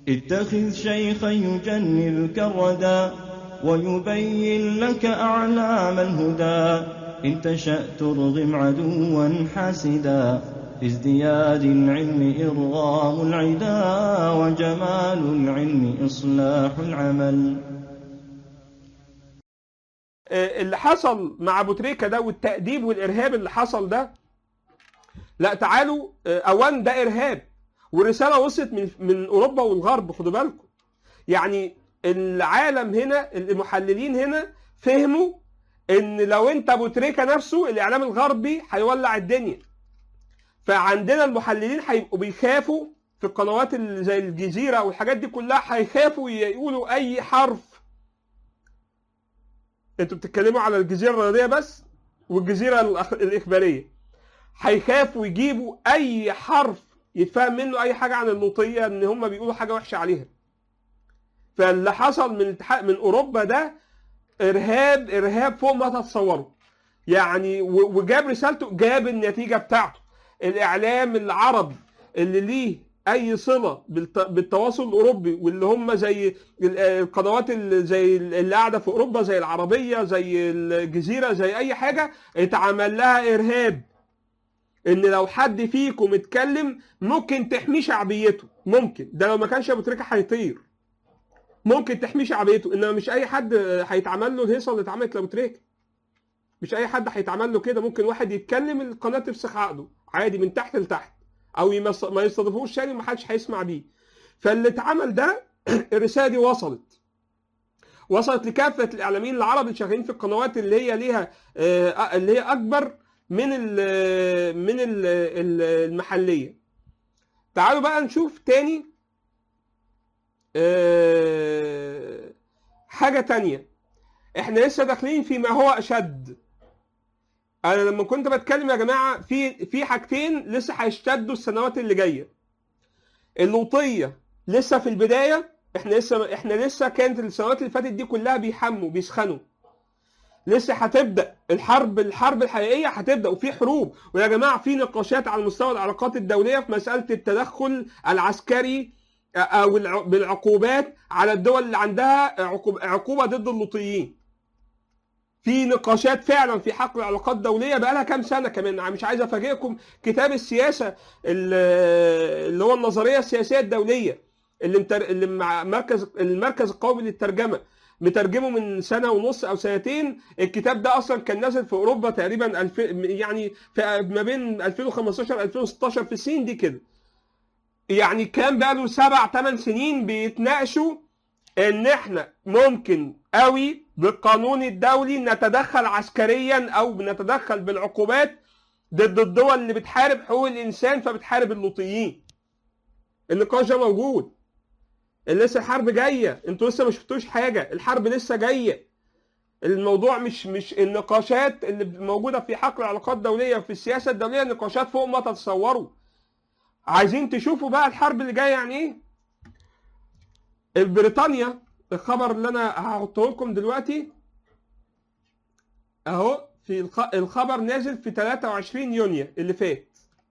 اتخذ شيخا يجنلك الردى ويبين لك أعلام الهدى إن تشأ ترغم عدوا حاسدا في ازدياد العلم إرغام العدا وجمال العلم إصلاح العمل آه، اللي حصل مع ابو تريكه ده والتأديب والارهاب اللي حصل ده لا تعالوا آه، اولا ده ارهاب والرساله وصلت من من اوروبا والغرب خدوا بالكم يعني العالم هنا المحللين هنا فهموا ان لو انت ابو تريكه نفسه الاعلام الغربي هيولع الدنيا فعندنا المحللين هيبقوا بيخافوا في القنوات اللي زي الجزيره والحاجات دي كلها هيخافوا يقولوا اي حرف انتوا بتتكلموا على الجزيره الرياضيه بس والجزيره الأخ- الاخباريه هيخافوا يجيبوا اي حرف يتفهم منه اي حاجه عن اللوطيه ان هم بيقولوا حاجه وحشه عليها فاللي حصل من الاتحاد من اوروبا ده ارهاب ارهاب فوق ما تتصوروا يعني و- وجاب رسالته جاب النتيجه بتاعته الاعلام العربي اللي ليه اي صله بالت- بالتواصل الاوروبي واللي هم زي ال- القنوات اللي زي اللي قاعده في اوروبا زي العربيه زي الجزيره زي اي حاجه اتعمل لها ارهاب ان لو حد فيكم اتكلم ممكن تحميه شعبيته ممكن ده لو ما كانش ابو تريكه هيطير ممكن تحميه شعبيته انما مش اي حد هيتعمل له الهيصه اللي اتعملت لابو تريكه مش اي حد هيتعمل له كده ممكن واحد يتكلم القناه تفسخ عقده عادي من تحت لتحت او يمص... ما يستضيفوش تاني ومحدش هيسمع بيه فاللي اتعمل ده الرساله دي وصلت وصلت لكافه الاعلاميين العرب اللي شغالين في القنوات اللي هي ليها آه، اللي هي اكبر من ال من ال المحليه تعالوا بقى نشوف تاني آه، حاجه تانية احنا لسه داخلين في ما هو اشد انا لما كنت بتكلم يا جماعه في في حاجتين لسه هيشتدوا السنوات اللي جايه اللوطيه لسه في البدايه احنا لسه احنا لسه كانت السنوات اللي فاتت دي كلها بيحموا بيسخنوا لسه هتبدا الحرب الحرب الحقيقيه هتبدا وفي حروب ويا جماعه في نقاشات على مستوى العلاقات الدوليه في مساله التدخل العسكري او الع- بالعقوبات على الدول اللي عندها عقوب- عقوبه ضد اللوطيين في نقاشات فعلا في حق العلاقات الدوليه بقى لها كام سنه كمان مش عايز افاجئكم كتاب السياسه ال- اللي هو النظريه السياسيه الدوليه اللي متر... اللي مع مركز المركز القومي للترجمه مترجمه من سنه ونص او سنتين الكتاب ده اصلا كان نازل في اوروبا تقريبا الف... يعني في ما بين 2015 2016 في السنين دي كده يعني كان بقى له سبع ثمان سنين بيتناقشوا ان احنا ممكن قوي بالقانون الدولي نتدخل عسكريا او نتدخل بالعقوبات ضد الدول اللي بتحارب حقوق الانسان فبتحارب اللوطيين النقاش ده موجود لسه الحرب جايه انتوا لسه ما شفتوش حاجه الحرب لسه جايه الموضوع مش مش النقاشات اللي موجوده في حق العلاقات الدوليه في السياسه الدوليه نقاشات فوق ما تتصوروا عايزين تشوفوا بقى الحرب اللي جايه يعني ايه بريطانيا الخبر اللي انا هحطه لكم دلوقتي اهو في الخ- الخبر نازل في 23 يونيو اللي فات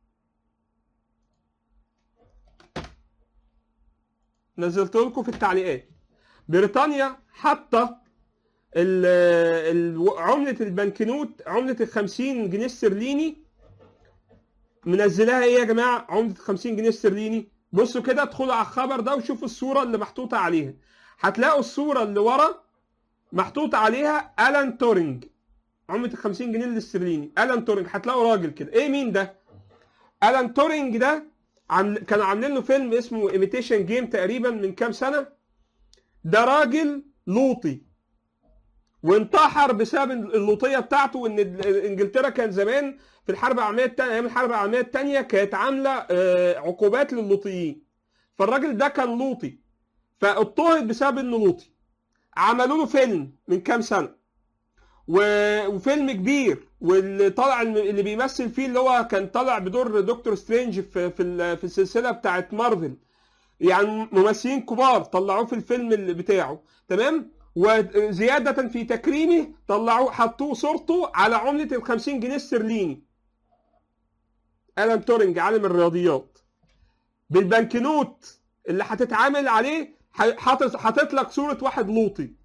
نزلت لكم في التعليقات بريطانيا حاطه ال- ال- عملة البنكنوت عملة ال 50 جنيه استرليني منزلاها ايه يا جماعة عملة ال 50 جنيه استرليني بصوا كده ادخلوا على الخبر ده وشوفوا الصورة اللي محطوطة عليها هتلاقوا الصورة اللي ورا محطوط عليها ألان تورينج عملة ال 50 جنيه الاسترليني ألان تورينج هتلاقوا راجل كده ايه مين ده ألان تورينج ده عمل... كانوا عاملين له فيلم اسمه ايميتيشن جيم تقريبا من كام سنة ده راجل لوطي وانتحر بسبب اللوطيه بتاعته وان انجلترا كان زمان في الحرب العالميه الثانيه ايام الحرب العالميه الثانيه كانت عامله آه، عقوبات للوطيين فالراجل ده كان لوطي فاضطهد بسبب انه لوطي عملوا له فيلم من كام سنه و- وفيلم كبير واللي طالع اللي بيمثل فيه اللي هو كان طالع بدور دكتور سترينج في في ال- في السلسله بتاعت مارفل يعني ممثلين كبار طلعوه في الفيلم اللي بتاعه تمام وزيادة في تكريمه طلعوه حطوه صورته على عملة ال 50 جنيه استرليني ألان تورينج عالم الرياضيات بالبنكنوت اللي هتتعامل عليه ح- حاطط حاطط لك صوره واحد لوطي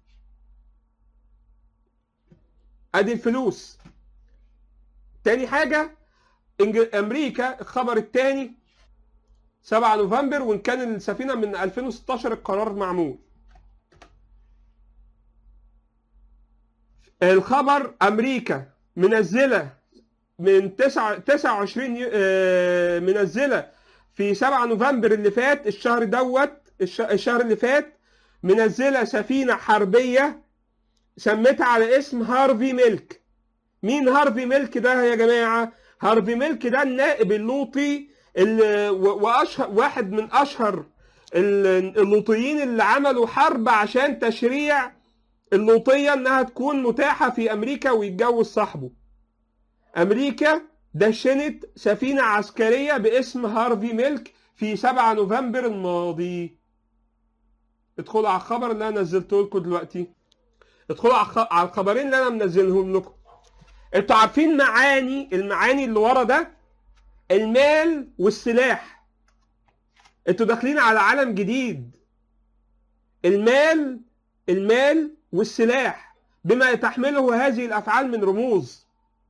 ادي الفلوس تاني حاجه إنج- امريكا الخبر الثاني 7 نوفمبر وان كان السفينه من 2016 القرار معمول الخبر امريكا منزله من 9 29 يو- آه، منزله في 7 نوفمبر اللي فات الشهر دوت الش- الشهر اللي فات منزله سفينه حربيه سميتها على اسم هارفي ميلك مين هارفي ميلك ده يا جماعه هارفي ميلك ده النائب اللوطي اللي و- واشهر واحد من اشهر ال- اللوطيين اللي عملوا حرب عشان تشريع اللوطيه انها تكون متاحه في امريكا ويتجوز صاحبه امريكا دشنت سفينه عسكريه باسم هارفي ميلك في 7 نوفمبر الماضي ادخلوا على الخبر اللي انا نزلته لكم دلوقتي ادخلوا على الخ- على الخبرين اللي انا منزلهم لكم انتوا عارفين معاني المعاني اللي ورا ده المال والسلاح انتوا داخلين على عالم جديد المال المال والسلاح بما تحمله هذه الافعال من رموز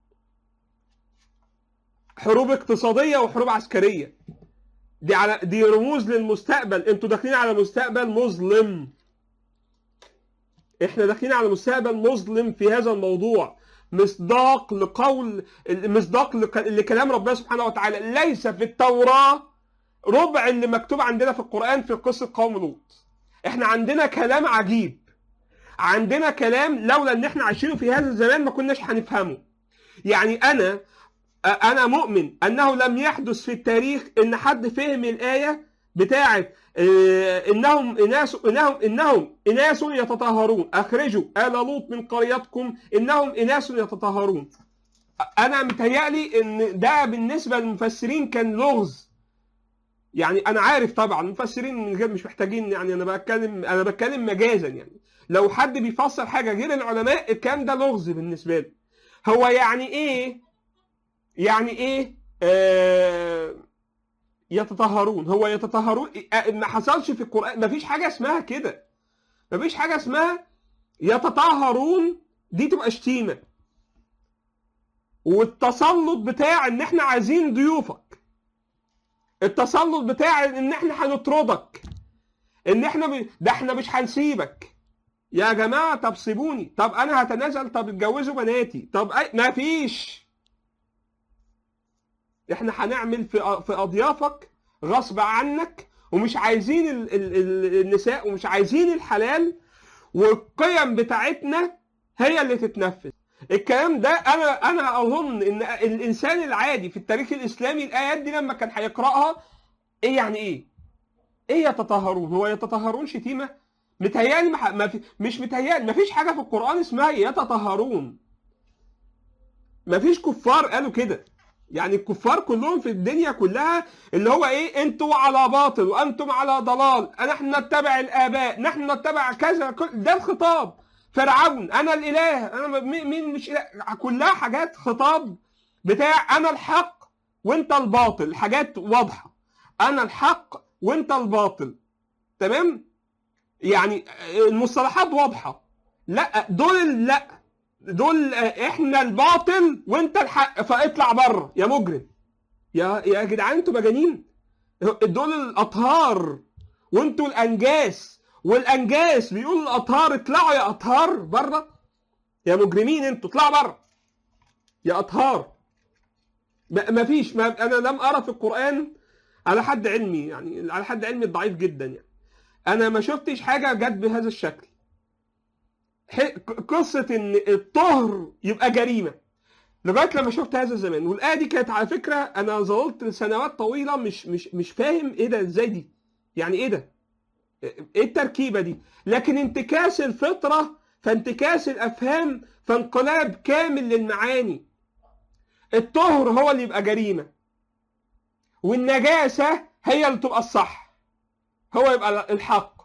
حروب اقتصاديه وحروب عسكريه دي على دي رموز للمستقبل انتوا داخلين على مستقبل مظلم احنا داخلين على مستقبل مظلم في هذا الموضوع مصداق لقول مصداق لك- لكلام ربنا سبحانه وتعالى ليس في التوراة ربع اللي مكتوب عندنا في القرآن في قصة قوم لوط احنا عندنا كلام عجيب عندنا كلام لولا ان احنا عايشين في هذا الزمان ما كناش هنفهمه يعني انا انا مؤمن انه لم يحدث في التاريخ ان حد فهم الايه بتاعه آه، انهم اناس انهم انهم اناس يتطهرون اخرجوا ال لوط من قريتكم انهم اناس يتطهرون انا متهيألي ان ده بالنسبه للمفسرين كان لغز يعني انا عارف طبعا المفسرين من غير مش محتاجين يعني انا بتكلم انا بتكلم مجازا يعني لو حد بيفسر حاجه غير العلماء الكلام ده لغز بالنسبه له هو يعني ايه يعني ايه آه يتطهرون هو يتطهرون آه، ما حصلش في القرآن ما فيش حاجة اسمها كده ما فيش حاجة اسمها يتطهرون دي تبقى شتيمة والتسلط بتاع ان احنا عايزين ضيوفك التسلط بتاع ان احنا هنطردك ان احنا ب... ده احنا مش هنسيبك يا جماعة طب سيبوني طب انا هتنازل طب اتجوزوا بناتي طب أي... ما فيش احنا هنعمل في في اضيافك غصب عنك ومش عايزين ال ال ال النساء ومش عايزين الحلال والقيم بتاعتنا هي اللي تتنفذ الكلام ده انا انا اظن ان الانسان العادي في التاريخ الاسلامي الايات دي لما كان هيقراها ايه يعني ايه؟ ايه يتطهرون؟ هو يتطهرون شتيمه؟ متهيألي ما ما في مش متهيألي ما فيش حاجه في القران اسمها يتطهرون ما فيش كفار قالوا كده يعني الكفار كلهم في الدنيا كلها اللي هو ايه انتوا على باطل وانتم على ضلال نحن نتبع الاباء نحن نتبع كذا كل- ده الخطاب فرعون انا الاله انا م- مين مش إله كلها حاجات خطاب بتاع انا الحق وانت الباطل حاجات واضحه انا الحق وانت الباطل تمام يعني المصطلحات واضحه لا دول لا دول احنا الباطل وانت الحق فاطلع بره يا مجرم يا يا جدعان انتوا مجانين دول الاطهار وانتوا الانجاس والانجاس بيقول الاطهار اطلعوا يا اطهار بره يا مجرمين انتوا اطلعوا بره يا اطهار ما ما فيش ما انا لم ارى في القران على حد علمي يعني على حد علمي ضعيف جدا يعني انا ما شفتش حاجه جت بهذا الشكل ح- قصه ان الطهر يبقى جريمه لغايه لما شفت هذا الزمان والايه دي كانت على فكره انا ظللت سنوات طويله مش مش مش فاهم ايه ده ازاي دي يعني ايه ده ايه التركيبه دي لكن انتكاس الفطره فانتكاس الافهام فانقلاب كامل للمعاني الطهر هو اللي يبقى جريمه والنجاسه هي اللي تبقى الصح هو يبقى الحق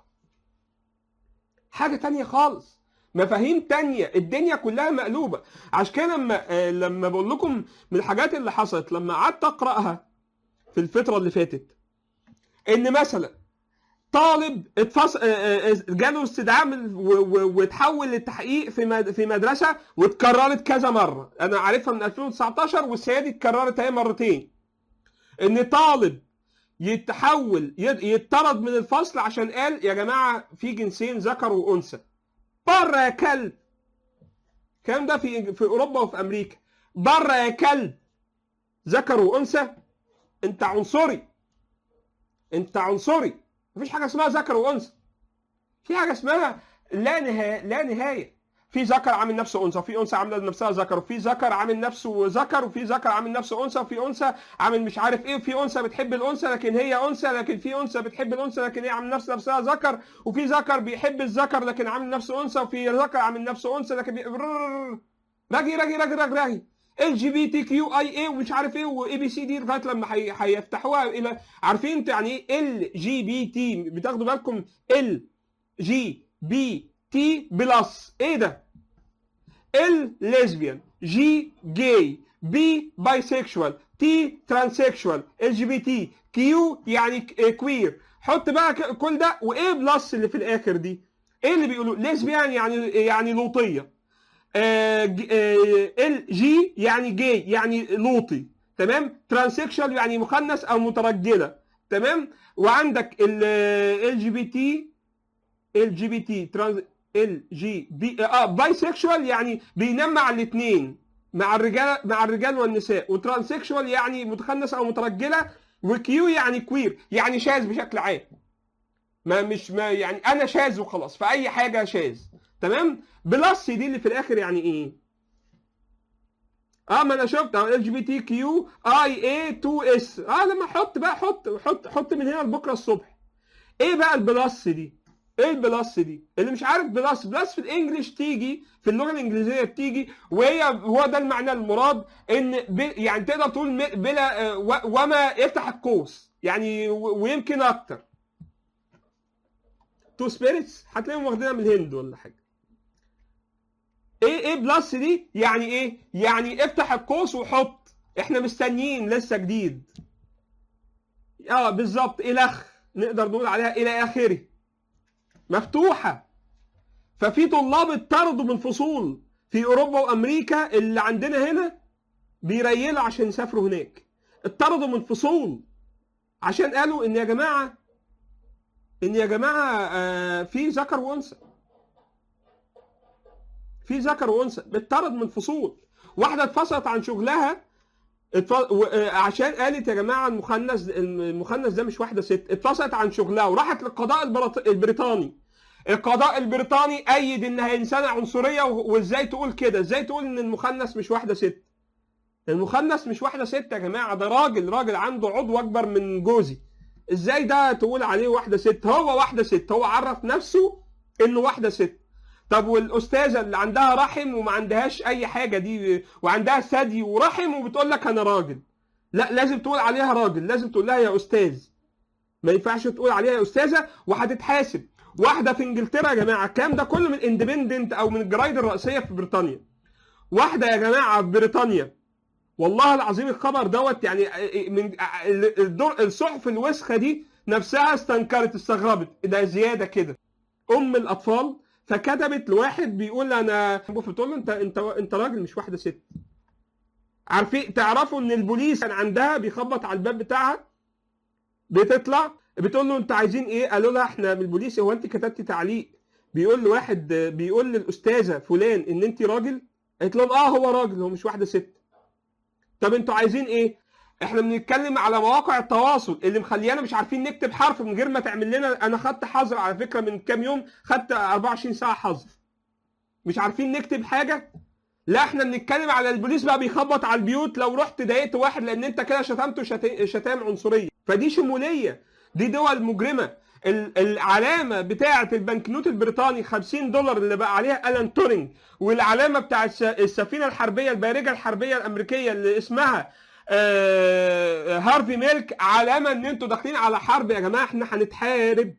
حاجه تانية خالص مفاهيم تانية الدنيا كلها مقلوبة عشان كده لما آه، لما بقول لكم من الحاجات اللي حصلت لما قعدت اقراها في الفترة اللي فاتت ان مثلا طالب اتفص... آه، آه، جاله استدعاء من- و- و- واتحول للتحقيق في مد... في مدرسه واتكررت كذا مره انا عارفها من 2019 والسنه دي اتكررت اهي مرتين ان طالب يتحول يت- يطرد من الفصل عشان قال يا جماعه في جنسين ذكر وانثى بره يا كلب الكلام ده في في اوروبا وفي امريكا بره يا كلب ذكر وانثى انت عنصري انت عنصري مفيش حاجه اسمها ذكر وانثى في حاجه اسمها لا نهايه لا نهايه في ذكر عامل نفسه انثى وفي انثى عامله نفسها ذكر وفي ذكر عامل نفسه ذكر وفي ذكر عامل نفسه انثى وفي انثى عامل مش عارف ايه وفي انثى بتحب الانثى لكن هي انثى لكن في انثى بتحب الانثى لكن هي عامل نفس نفسها ذكر وفي ذكر بيحب الذكر لكن عامل نفسه انثى وفي ذكر عامل نفسه انثى لكن بي... راجي راجي راجي راجي راجي ال جي بي تي كيو اي اي ومش عارف ايه واي بي سي دي لغايه لما هي- هيفتحوها الى عارفين انتوا يعني ايه ال جي بي تي بتاخدوا بالكم ال جي بي تي بلس ايه ده؟ ال ليزبيان جي جاي بي بايسكشوال تي ترانسكشوال ال جي بي تي كيو يعني كوير حط بقى ك- كل ده وايه بلس اللي في الاخر دي؟ ايه اللي بيقولوا ليزبيان يعني يعني لوطيه ال جي يعني جاي يعني لوطي تمام ترانسكشوال يعني مخنث او مترجله تمام وعندك ال جي بي تي ال جي بي تي ترانس ال جي بي اه باي سيكشوال يعني بينام مع الاثنين مع الرجال مع الرجال والنساء وترانسكشوال يعني متخنث او مترجله وكيو يعني كوير يعني شاذ بشكل عام ما مش ما يعني انا شاذ وخلاص في اي حاجه شاذ تمام بلس دي اللي في الاخر يعني ايه اه ما انا شفت ال جي بي تي كيو اي اي 2 اس اه لما احط بقى حط حط حط من هنا لبكره الصبح ايه بقى البلس دي ايه البلس دي اللي مش عارف بلس بلس في الانجليش تيجي في اللغه الانجليزيه بتيجي وهي هو ده المعنى المراد ان ب يعني تقدر تقول م- بلا آه، و- وما يفتح القوس يعني و- ويمكن اكتر تو سبيريتس هتلاقيهم واخدينها من الهند ولا حاجه ايه ايه بلس دي يعني ايه يعني افتح القوس وحط احنا مستنيين لسه جديد اه بالظبط الخ نقدر نقول عليها الى اخره مفتوحه ففي طلاب اتطردوا من فصول في اوروبا وامريكا اللي عندنا هنا بيريلوا عشان يسافروا هناك اتطردوا من فصول عشان قالوا ان يا جماعه ان يا جماعه آه، في ذكر وانثى في ذكر وانثى بتطرد من فصول واحده اتفصلت عن شغلها اتف... و... آه، عشان قالت يا جماعه المخنث المخنث ده مش واحده ست اتفصلت عن شغلها وراحت للقضاء البرط... البريطاني القضاء البريطاني ايد انها انسانه عنصريه و... وازاي تقول كده ازاي تقول ان المخنث مش واحده ست المخنث مش واحده ست يا جماعه ده راجل راجل عنده عضو اكبر من جوزي ازاي ده تقول عليه واحده ست هو واحده ست هو عرف نفسه انه واحده ست طب والاستاذه اللي عندها رحم وما عندهاش اي حاجه دي وعندها ثدي ورحم وبتقول لك انا راجل لا لازم تقول عليها راجل لازم تقول لها يا استاذ ما ينفعش تقول عليها يا استاذه وهتتحاسب واحده في انجلترا يا جماعه الكلام ده كله من اندبندنت او من الجرايد الرئيسيه في بريطانيا واحده يا جماعه في بريطانيا والله العظيم الخبر دوت يعني من الدور الصحف الوسخه دي نفسها استنكرت استغربت ده زياده كده ام الاطفال فكتبت لواحد بيقول انا بتقول له انت انت انت راجل مش واحده ست عارفين تعرفوا ان البوليس كان عندها بيخبط على الباب بتاعها بتطلع بتقول له انت عايزين ايه قالوا لها احنا من البوليس هو انت كتبتي تعليق بيقول لواحد بيقول للاستاذه فلان ان انت راجل قالت لهم اه هو راجل هو مش واحده ست طب انتوا عايزين ايه احنا بنتكلم على مواقع التواصل اللي مخليانا مش عارفين نكتب حرف من غير ما تعمل لنا انا خدت حظر على فكره من كام يوم خدت 24 ساعه حظر مش عارفين نكتب حاجه لا احنا بنتكلم على البوليس بقى بيخبط على البيوت لو رحت ضايقت واحد لان انت كده شتمته شت- شتام عنصريه فدي شموليه دي دول مجرمه ال- العلامه بتاعه البنكنوت البريطاني 50 دولار اللي بقى عليها الان تورينج والعلامه بتاعه الس- السفينه الحربيه البارجه الحربيه الامريكيه اللي اسمها آه، هارفي ميلك علامه ان انتوا داخلين على حرب يا جماعه احنا هنتحارب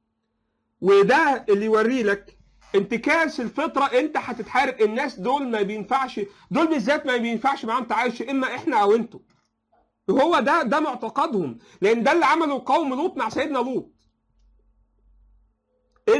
وده اللي يوري لك انتكاس الفطره انت هتتحارب الناس دول ما بينفعش دول بالذات ما بينفعش معاهم تعايش اما احنا او انتوا وهو ده ده معتقدهم لان ده اللي عمله قوم لوط مع سيدنا لوط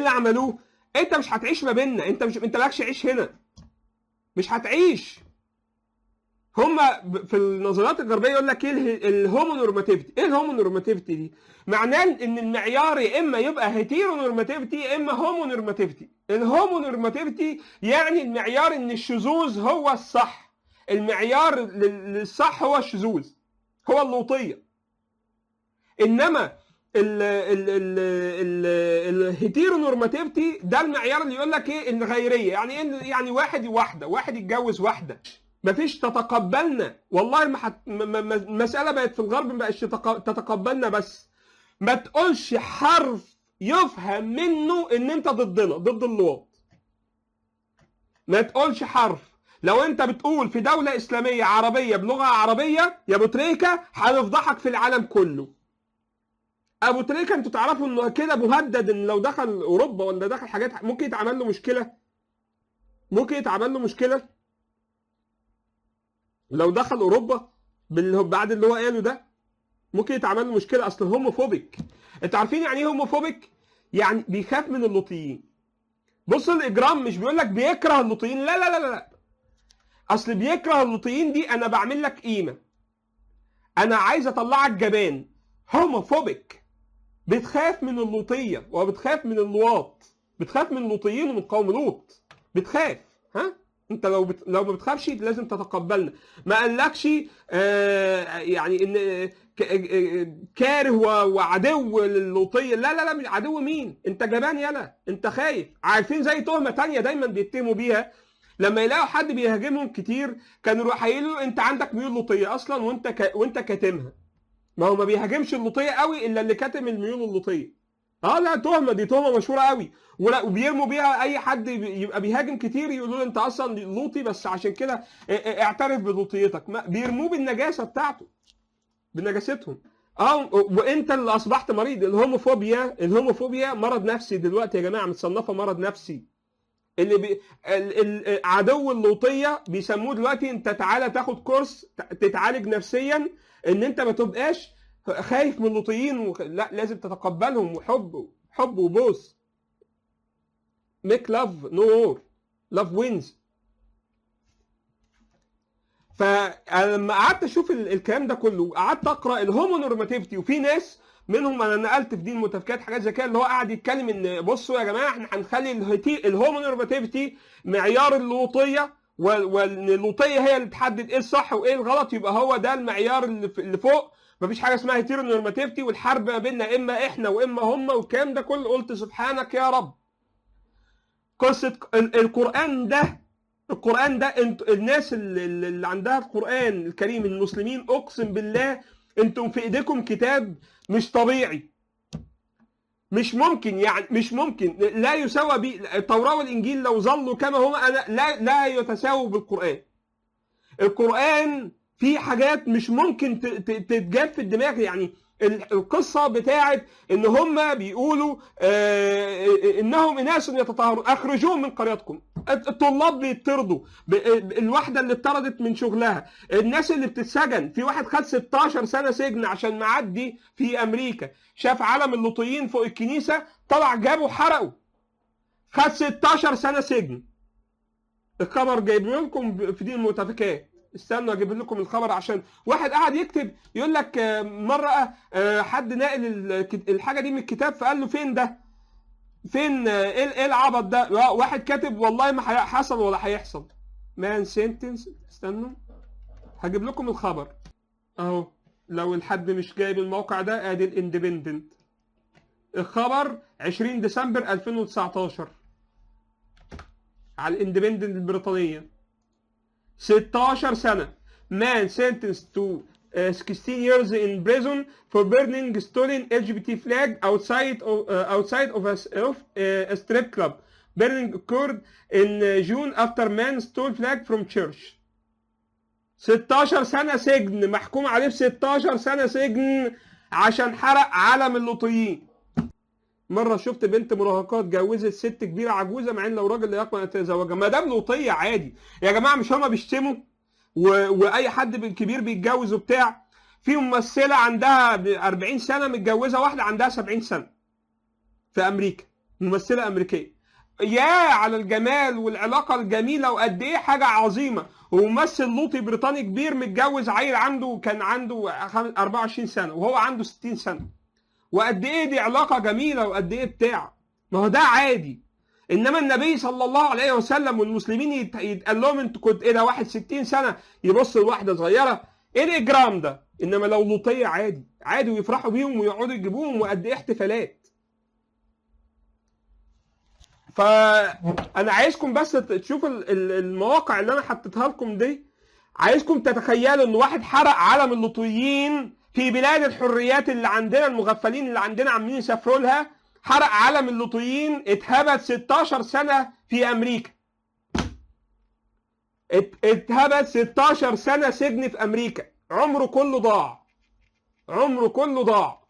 اللي عملوه انت مش هتعيش ما بيننا انت مش انت مالكش عيش هنا مش هتعيش هما ب- في النظريات الغربيه يقول لك ايه اله- الهومونورماتيفيتي ايه الهومونورماتيفيتي دي معناه ان المعيار يا اما يبقى هيتيرونورماتيفيتي يا اما هومونورماتيفيتي الهومونورماتيفيتي يعني المعيار ان الشذوذ هو الصح المعيار لل- للصح هو الشذوذ هو اللوطيه انما ال ال ال ال الهيتيرونورماتيفيتي ده المعيار اللي يقول لك ايه الغيريه يعني ايه يعني واحد واحده واحد يتجوز واحده مفيش تتقبلنا والله ما حت... م- م- م- المساله بقت في الغرب ما بقتش تتق- تتقبلنا بس ما تقولش حرف يفهم منه ان انت ضدنا ضد اللواط ما تقولش حرف لو انت بتقول في دولة اسلامية عربية بلغة عربية يا ابو تريكة هنفضحك في العالم كله ابو تريكة انتوا تعرفوا انه كده مهدد ان لو دخل اوروبا ولا دخل حاجات ممكن يتعمل له مشكلة ممكن يتعمل له مشكلة لو دخل اوروبا بال- بعد اللي هو قاله ده ممكن يتعمل له مشكله اصل هوموفوبيك انتوا عارفين يعني ايه هوموفوبيك يعني بيخاف من اللوطيين بص الاجرام مش بيقول لك بيكره اللوطيين لا لا لا لا لا اصل بيكره اللوطيين دي انا بعمل لك قيمه انا عايز اطلعك جبان هوموفوبيك بتخاف من اللوطيه وبتخاف من اللواط بتخاف من اللوطيين ومن قوم لوط بتخاف ها انت لو بت... لو ما بتخافش لازم تتقبلنا ما قالكش آه يعني ان ك... آه، كاره و... وعدو للوطيه لا لا لا مش عدو مين انت جبان يلا انت خايف عارفين زي تهمه تانية دايما بيتهموا بيها لما يلاقوا حد بيهاجمهم كتير كانوا يروحوا قايلوا انت عندك ميول لوطيه اصلا وانت ك... وانت كاتمها ما هو ما بيهاجمش اللوطيه قوي الا اللي كاتم الميول اللوطيه اه لا تهمه دي تهمه مشهوره قوي ولا وبيرموا بيها اي حد يبقى بيهاجم كتير يقولوا له انت اصلا لوطي بس عشان كده ا- ا- اعترف بلوطيتك ما- بيرموه بالنجاسه بتاعته بنجاستهم اه وانت اللي اصبحت مريض الهوموفوبيا الهوموفوبيا مرض نفسي دلوقتي يا جماعه متصنفه مرض نفسي اللي بي... ال... ال... عدو اللوطيه بيسموه دلوقتي انت تعالى تاخد كورس ت- تتعالج نفسيا ان انت ما تبقاش خايف من اللوطيين وخ... لا لازم تتقبلهم وحب حب وبوس ميك لاف نو وور لاف وينز فلما قعدت اشوف ال- الكلام ده كله قعدت اقرا الهومونورماتيفيتي وفي ناس منهم انا نقلت في دي المتفكات حاجات زي كده اللي هو قاعد يتكلم ان بصوا يا جماعه احنا هنخلي الهيتي- الهومونورماتيفيتي معيار اللوطيه وال- وان اللوطيه هي اللي تحدد ايه الصح وايه الغلط يبقى هو ده المعيار اللي ف- اللي فوق مفيش حاجه اسمها هيتيرونورماتيفيتي والحرب ما بيننا اما احنا واما هم والكلام ده كله قلت سبحانك يا رب قصه ال- القران ده القران ده انت الناس اللي, اللي عندها القران الكريم المسلمين اقسم بالله انتم في ايديكم كتاب مش طبيعي مش ممكن يعني مش ممكن لا يساوى بي التوراه والانجيل لو ظلوا كما هما أنا لا لا يتساووا بالقران القران فيه حاجات مش ممكن ت- ت- تتجاب في الدماغ يعني ال- القصه بتاعت ان هم بيقولوا آه، انهم اناس يتطهرون اخرجوهم من قريتكم الطلاب بيطردوا ب- الواحده اللي اتطردت من شغلها الناس اللي بتتسجن في واحد خد 16 سنه سجن عشان معدي في امريكا شاف علم اللوطيين فوق الكنيسه طلع جابه حرقه خد 16 سنه سجن الخبر جايب لكم في دي المتفكات استنوا اجيب لكم الخبر عشان واحد قاعد يكتب يقول لك آه، مره آه، حد ناقل الك- الحاجه دي من الكتاب فقال له فين ده؟ فين آه، ايه ايه العبط ده؟ وا- واحد كاتب والله ما هي- حصل ولا هيحصل. مان سنتنس استنوا هجيب لكم الخبر اهو لو الحد مش جايب الموقع ده ادي الاندبندنت الخبر 20 ديسمبر 2019 على الاندبندنت البريطانيه 16 سنة man sentenced to uh, 16 years in prison for burning stolen LGBT flag outside of, uh, outside of, a, of uh, a strip club. Burning occurred in uh, June after man stole flag from church. 16 سنة سجن محكوم عليه ب 16 سنة سجن عشان حرق علم اللوطيين. مرة شفت بنت مراهقة اتجوزت ست كبيرة عجوزة مع ان لو راجل لا يقبل ان يتزوجها، ما دام لوطية عادي، يا جماعة مش هما بيشتموا و... واي حد كبير بيتجوز وبتاع في ممثلة عندها ب 40 سنة متجوزة واحدة عندها 70 سنة في امريكا ممثله امريكيه يا على الجمال والعلاقه الجميله وقد ايه حاجه عظيمه وممثل لوطي بريطاني كبير متجوز عيل عنده كان عنده خم- 24 سنه وهو عنده 60 سنه وقد ايه دي علاقه جميله وقد ايه بتاع ما هو ده عادي انما النبي صلى الله عليه وسلم والمسلمين يت- يتقال لهم انتوا كنت ايه ده واحد 60 سنه يبص لواحده صغيره ايه الاجرام ده انما لو لوطيه عادي عادي ويفرحوا بيهم ويقعدوا يجيبوهم وقد ايه احتفالات فانا عايزكم بس تشوفوا ال- ال- المواقع اللي انا حطيتها لكم دي عايزكم تتخيلوا ان واحد حرق علم اللوطيين في بلاد الحريات اللي عندنا المغفلين اللي عندنا عاملين يسافروا لها حرق علم اللوطيين اتهبت 16 سنه في امريكا ات- اتهبت 16 سنه سجن في امريكا عمره كله ضاع عمره كله ضاع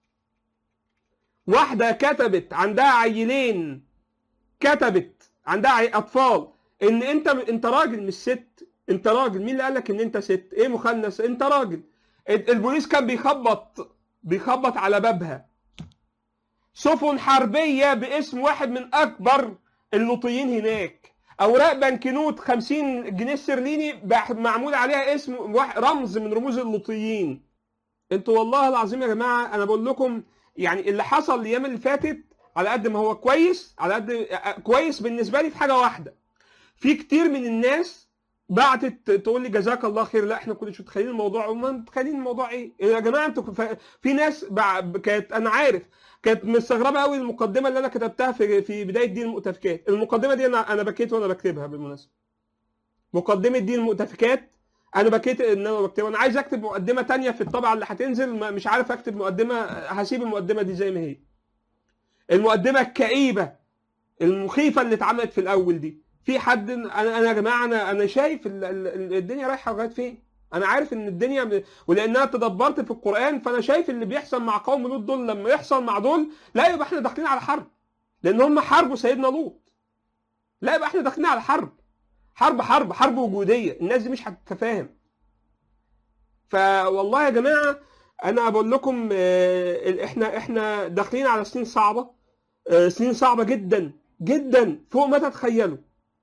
واحده كتبت عندها عيلين كتبت عندها عي- اطفال ان انت انت راجل مش ست انت راجل مين اللي قال لك ان انت ست ايه مخنث انت راجل ال- البوليس كان بيخبط بيخبط على بابها سفن حربيه باسم واحد من اكبر اللوطيين هناك اوراق بنكنوت 50 جنيه استرليني بح- معمول عليها اسم واحد رمز من رموز اللوطيين انتوا والله العظيم يا جماعه انا بقول لكم يعني اللي حصل الايام اللي فاتت على قد ما هو كويس على قد كويس بالنسبه لي في حاجه واحده في كتير من الناس بعتت تقول لي جزاك الله خير لا احنا كنا مش متخيلين الموضوع وما متخيلين الموضوع ايه يا جماعه انتوا ف- في ناس بع- كانت انا عارف كانت مستغربه قوي المقدمه اللي انا كتبتها في في بدايه دين المؤتفكات المقدمه دي انا انا بكيت وانا بكتبها بالمناسبه مقدمه دين المؤتفكات انا بكيت ان انا بكتبها انا عايز اكتب مقدمه تانية في الطبعه اللي هتنزل ما- مش عارف اكتب مقدمه هسيب المقدمه دي زي ما هي المقدمه الكئيبه المخيفه اللي اتعملت في الاول دي في حد انا انا يا جماعه انا انا شايف ال- ال- الدنيا رايحه لغايه فين انا عارف ان الدنيا م- ولانها تدبرت في القران فانا شايف اللي بيحصل مع قوم لوط دول لما يحصل مع دول لا يبقى احنا داخلين على حرب لان هم حاربوا سيدنا لوط لا يبقى احنا داخلين على حرب حرب حرب حرب وجوديه الناس دي مش هتتفاهم فوالله يا جماعه انا بقول لكم آه، احنا احنا داخلين على سنين صعبه آه، سنين صعبه جدا جدا فوق ما تتخيلوا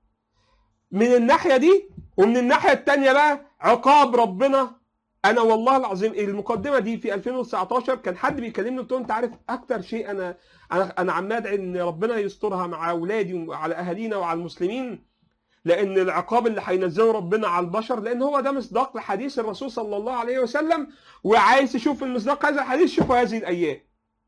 من الناحيه دي ومن الناحيه الثانيه بقى عقاب ربنا انا والله العظيم المقدمه دي في 2019 كان حد بيكلمني قلت له انت عارف اكتر شيء انا انا انا عمال ادعي ان ربنا يسترها مع اولادي وعلى اهالينا وعلى المسلمين لان العقاب اللي هينزله ربنا على البشر لان هو ده مصداق لحديث الرسول صلى الله عليه وسلم وعايز تشوف المصداق هذا الحديث شوفوا هذه الايام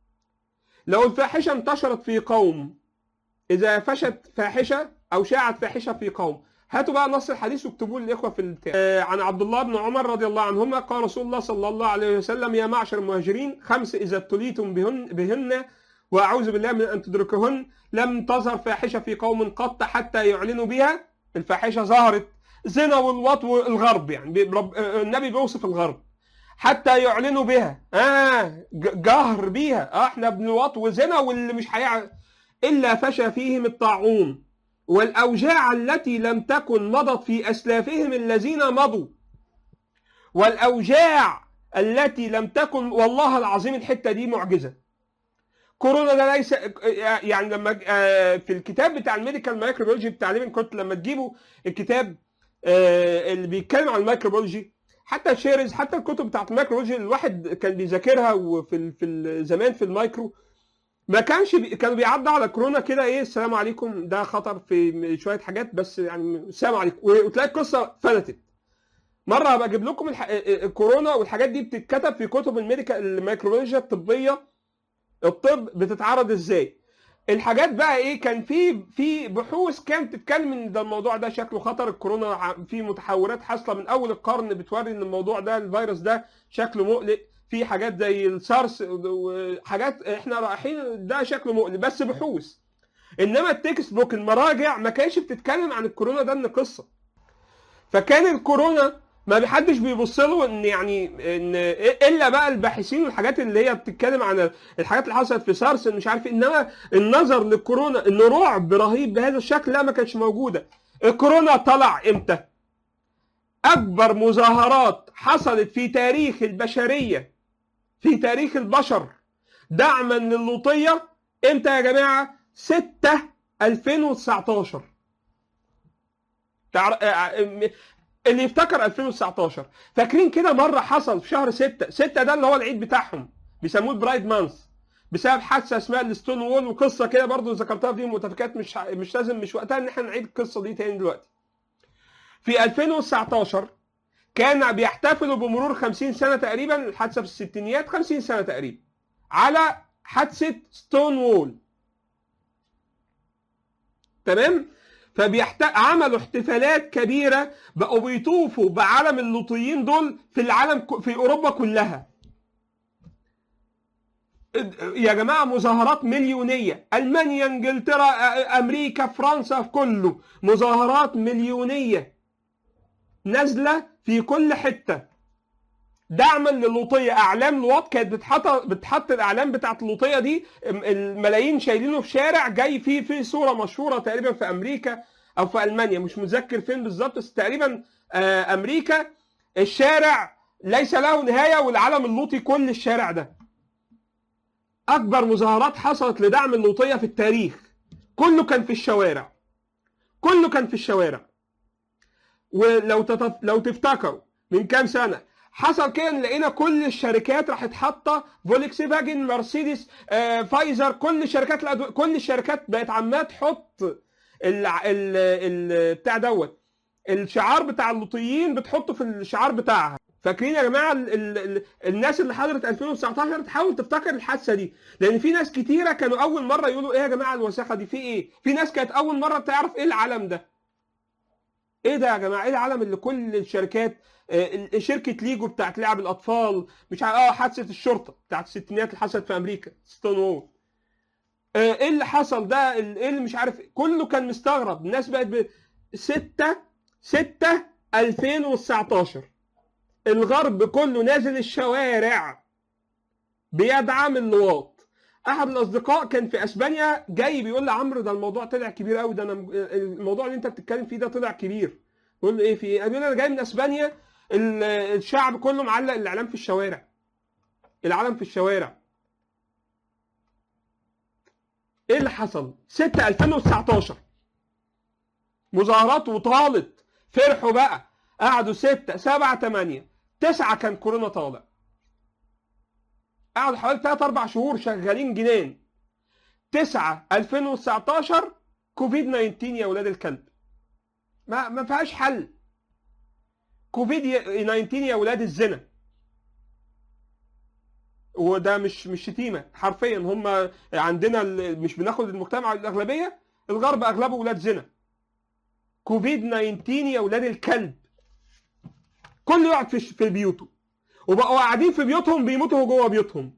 لو الفاحشه انتشرت في قوم اذا فشت فاحشه او شاعت فاحشه في قوم هاتوا بقى نص الحديث واكتبوه للاخوه في البتاع آه، عن عبد الله بن عمر رضي الله عنهما قال رسول الله صلى الله عليه وسلم يا معشر المهاجرين خمس اذا ابتليتم بهن بهن واعوذ بالله من ان تدركهن لم تظهر فاحشه في قوم قط حتى يعلنوا بها الفاحشه ظهرت زنا والوطو الغرب يعني بي- رب- آه، النبي بيوصف الغرب حتى يعلنوا بها اه ج- جهر بيها اه احنا بنوطو وزنا واللي مش هيع الا فشى فيهم الطاعون والاوجاع التي لم تكن مضت في اسلافهم الذين مضوا والاوجاع التي لم تكن والله العظيم الحته دي معجزه كورونا ده ليس يعني لما آه، في الكتاب بتاع الميديكال مايكروبيولوجي بتاع ليفن كنت لما تجيبوا الكتاب آه، اللي بيتكلم عن الميكروبيولوجي حتى شيرز حتى الكتب بتاعت الميكروبيولوجي الواحد كان بيذاكرها وفي ال- في ال- زمان في المايكرو ما كانش بي... كانوا بيعدوا على كورونا كده ايه السلام عليكم ده خطر في شويه حاجات بس يعني السلام عليكم وتلاقي القصه فلتت مره هبقى اجيب لكم الح... الكورونا والحاجات دي بتتكتب في كتب الميديكال الميكروبيولوجيا الطبيه الطب بتتعرض ازاي الحاجات بقى ايه كان في في بحوث كانت بتتكلم ان ده الموضوع ده شكله خطر الكورونا ع- في متحورات حاصله من اول القرن بتوري ان الموضوع ده الفيروس ده شكله مقلق في حاجات زي السارس وحاجات احنا رايحين ده شكله مقلق بس بحوث انما التكست بوك المراجع ما كانتش بتتكلم عن الكورونا ده ان قصه فكان الكورونا ما حدش بيبص له ان يعني ان الا بقى الباحثين والحاجات اللي هي بتتكلم عن الحاجات اللي حصلت في سارس مش عارف إيه. انما النظر للكورونا انه رعب رهيب بهذا الشكل لا ما كانتش موجوده الكورونا طلع امتى اكبر مظاهرات حصلت في تاريخ البشريه في تاريخ البشر دعما للوطيه امتى يا جماعه 6 2019 تعر... آه، اللي يفتكر 2019 فاكرين كده مره حصل في شهر 6 6 ده اللي هو العيد بتاعهم بيسموه برايد مانث بسبب حادثه اسمها الستون وول وقصه كده برضو ذكرتها في المتفكات مش مش لازم مش وقتها ان احنا نعيد القصه دي تاني دلوقتي في 2019 كان بيحتفلوا بمرور 50 سنه تقريبا الحادثه في الستينيات 50 سنه تقريبا على حادثه ستون وول تمام فبيحت... عملوا احتفالات كبيره بقوا بيطوفوا بعلم اللوطيين دول في العالم ك- في اوروبا كلها يا جماعه مظاهرات مليونيه المانيا انجلترا أ- امريكا فرنسا كله مظاهرات مليونيه نازله في كل حته دعما للوطيه اعلام لواط كانت بتحط بتحط الاعلام بتاعت اللوطيه دي م- الملايين شايلينه في شارع جاي فيه في صوره مشهوره تقريبا في امريكا او في المانيا مش متذكر فين بالظبط بس تقريبا آه، امريكا الشارع ليس له نهايه والعلم اللوطي كل الشارع ده اكبر مظاهرات حصلت لدعم اللوطيه في التاريخ كله كان في الشوارع كله كان في الشوارع ولو تتف... لو تفتكروا من كام سنه حصل كده إن لقينا كل الشركات راحت حاطه فولكس فاجن مرسيدس آه، فايزر كل الشركات الأدو... كل الشركات بقت عماله تحط ال... ال... ال... بتاع دوت الشعار بتاع اللوطيين بتحطه في الشعار بتاعها فاكرين يا جماعه ال... ال... ال... الناس اللي حضرت 2019 تحاول تفتكر الحادثه دي لان في ناس كتيره كانوا اول مره يقولوا ايه يا جماعه الوساخه دي في ايه في ناس كانت اول مره تعرف ايه العلم ده ايه ده يا جماعه ايه العالم اللي كل الشركات آه، شركه ليجو بتاعت لعب الاطفال مش عارف اه حادثه الشرطه بتاعت الستينات اللي حصلت في امريكا ستون وول آه، ايه اللي حصل ده ال- ايه اللي مش عارف كله كان مستغرب الناس بقت ب 6 6 2019 الغرب كله نازل الشوارع بيدعم اللواط احد الاصدقاء كان في اسبانيا جاي بيقول لي عمرو ده الموضوع طلع كبير قوي ده انا الموضوع اللي انت بتتكلم فيه ده طلع كبير بقول له ايه في ايه؟ بيقول لي انا جاي من اسبانيا ال- الشعب كله معلق الاعلام في الشوارع العلم في الشوارع ايه اللي حصل 6 2019 مظاهرات وطالت فرحوا بقى قعدوا 6 7 8 9 كان كورونا طالع قعدوا حوالي 3 4 شهور شغالين جنان 9 2019 كوفيد 19 يا ولاد الكلب ما ما فيهاش حل كوفيد ي- 19 يا ولاد الزنا وده مش مش شتيمه حرفيا هم عندنا ال- مش بناخد المجتمع الاغلبيه الغرب اغلبه ولاد زنا كوفيد 19 يا ولاد الكلب كله يقعد في في بيوته وبقوا قاعدين في بيوتهم بيموتوا جوه بيوتهم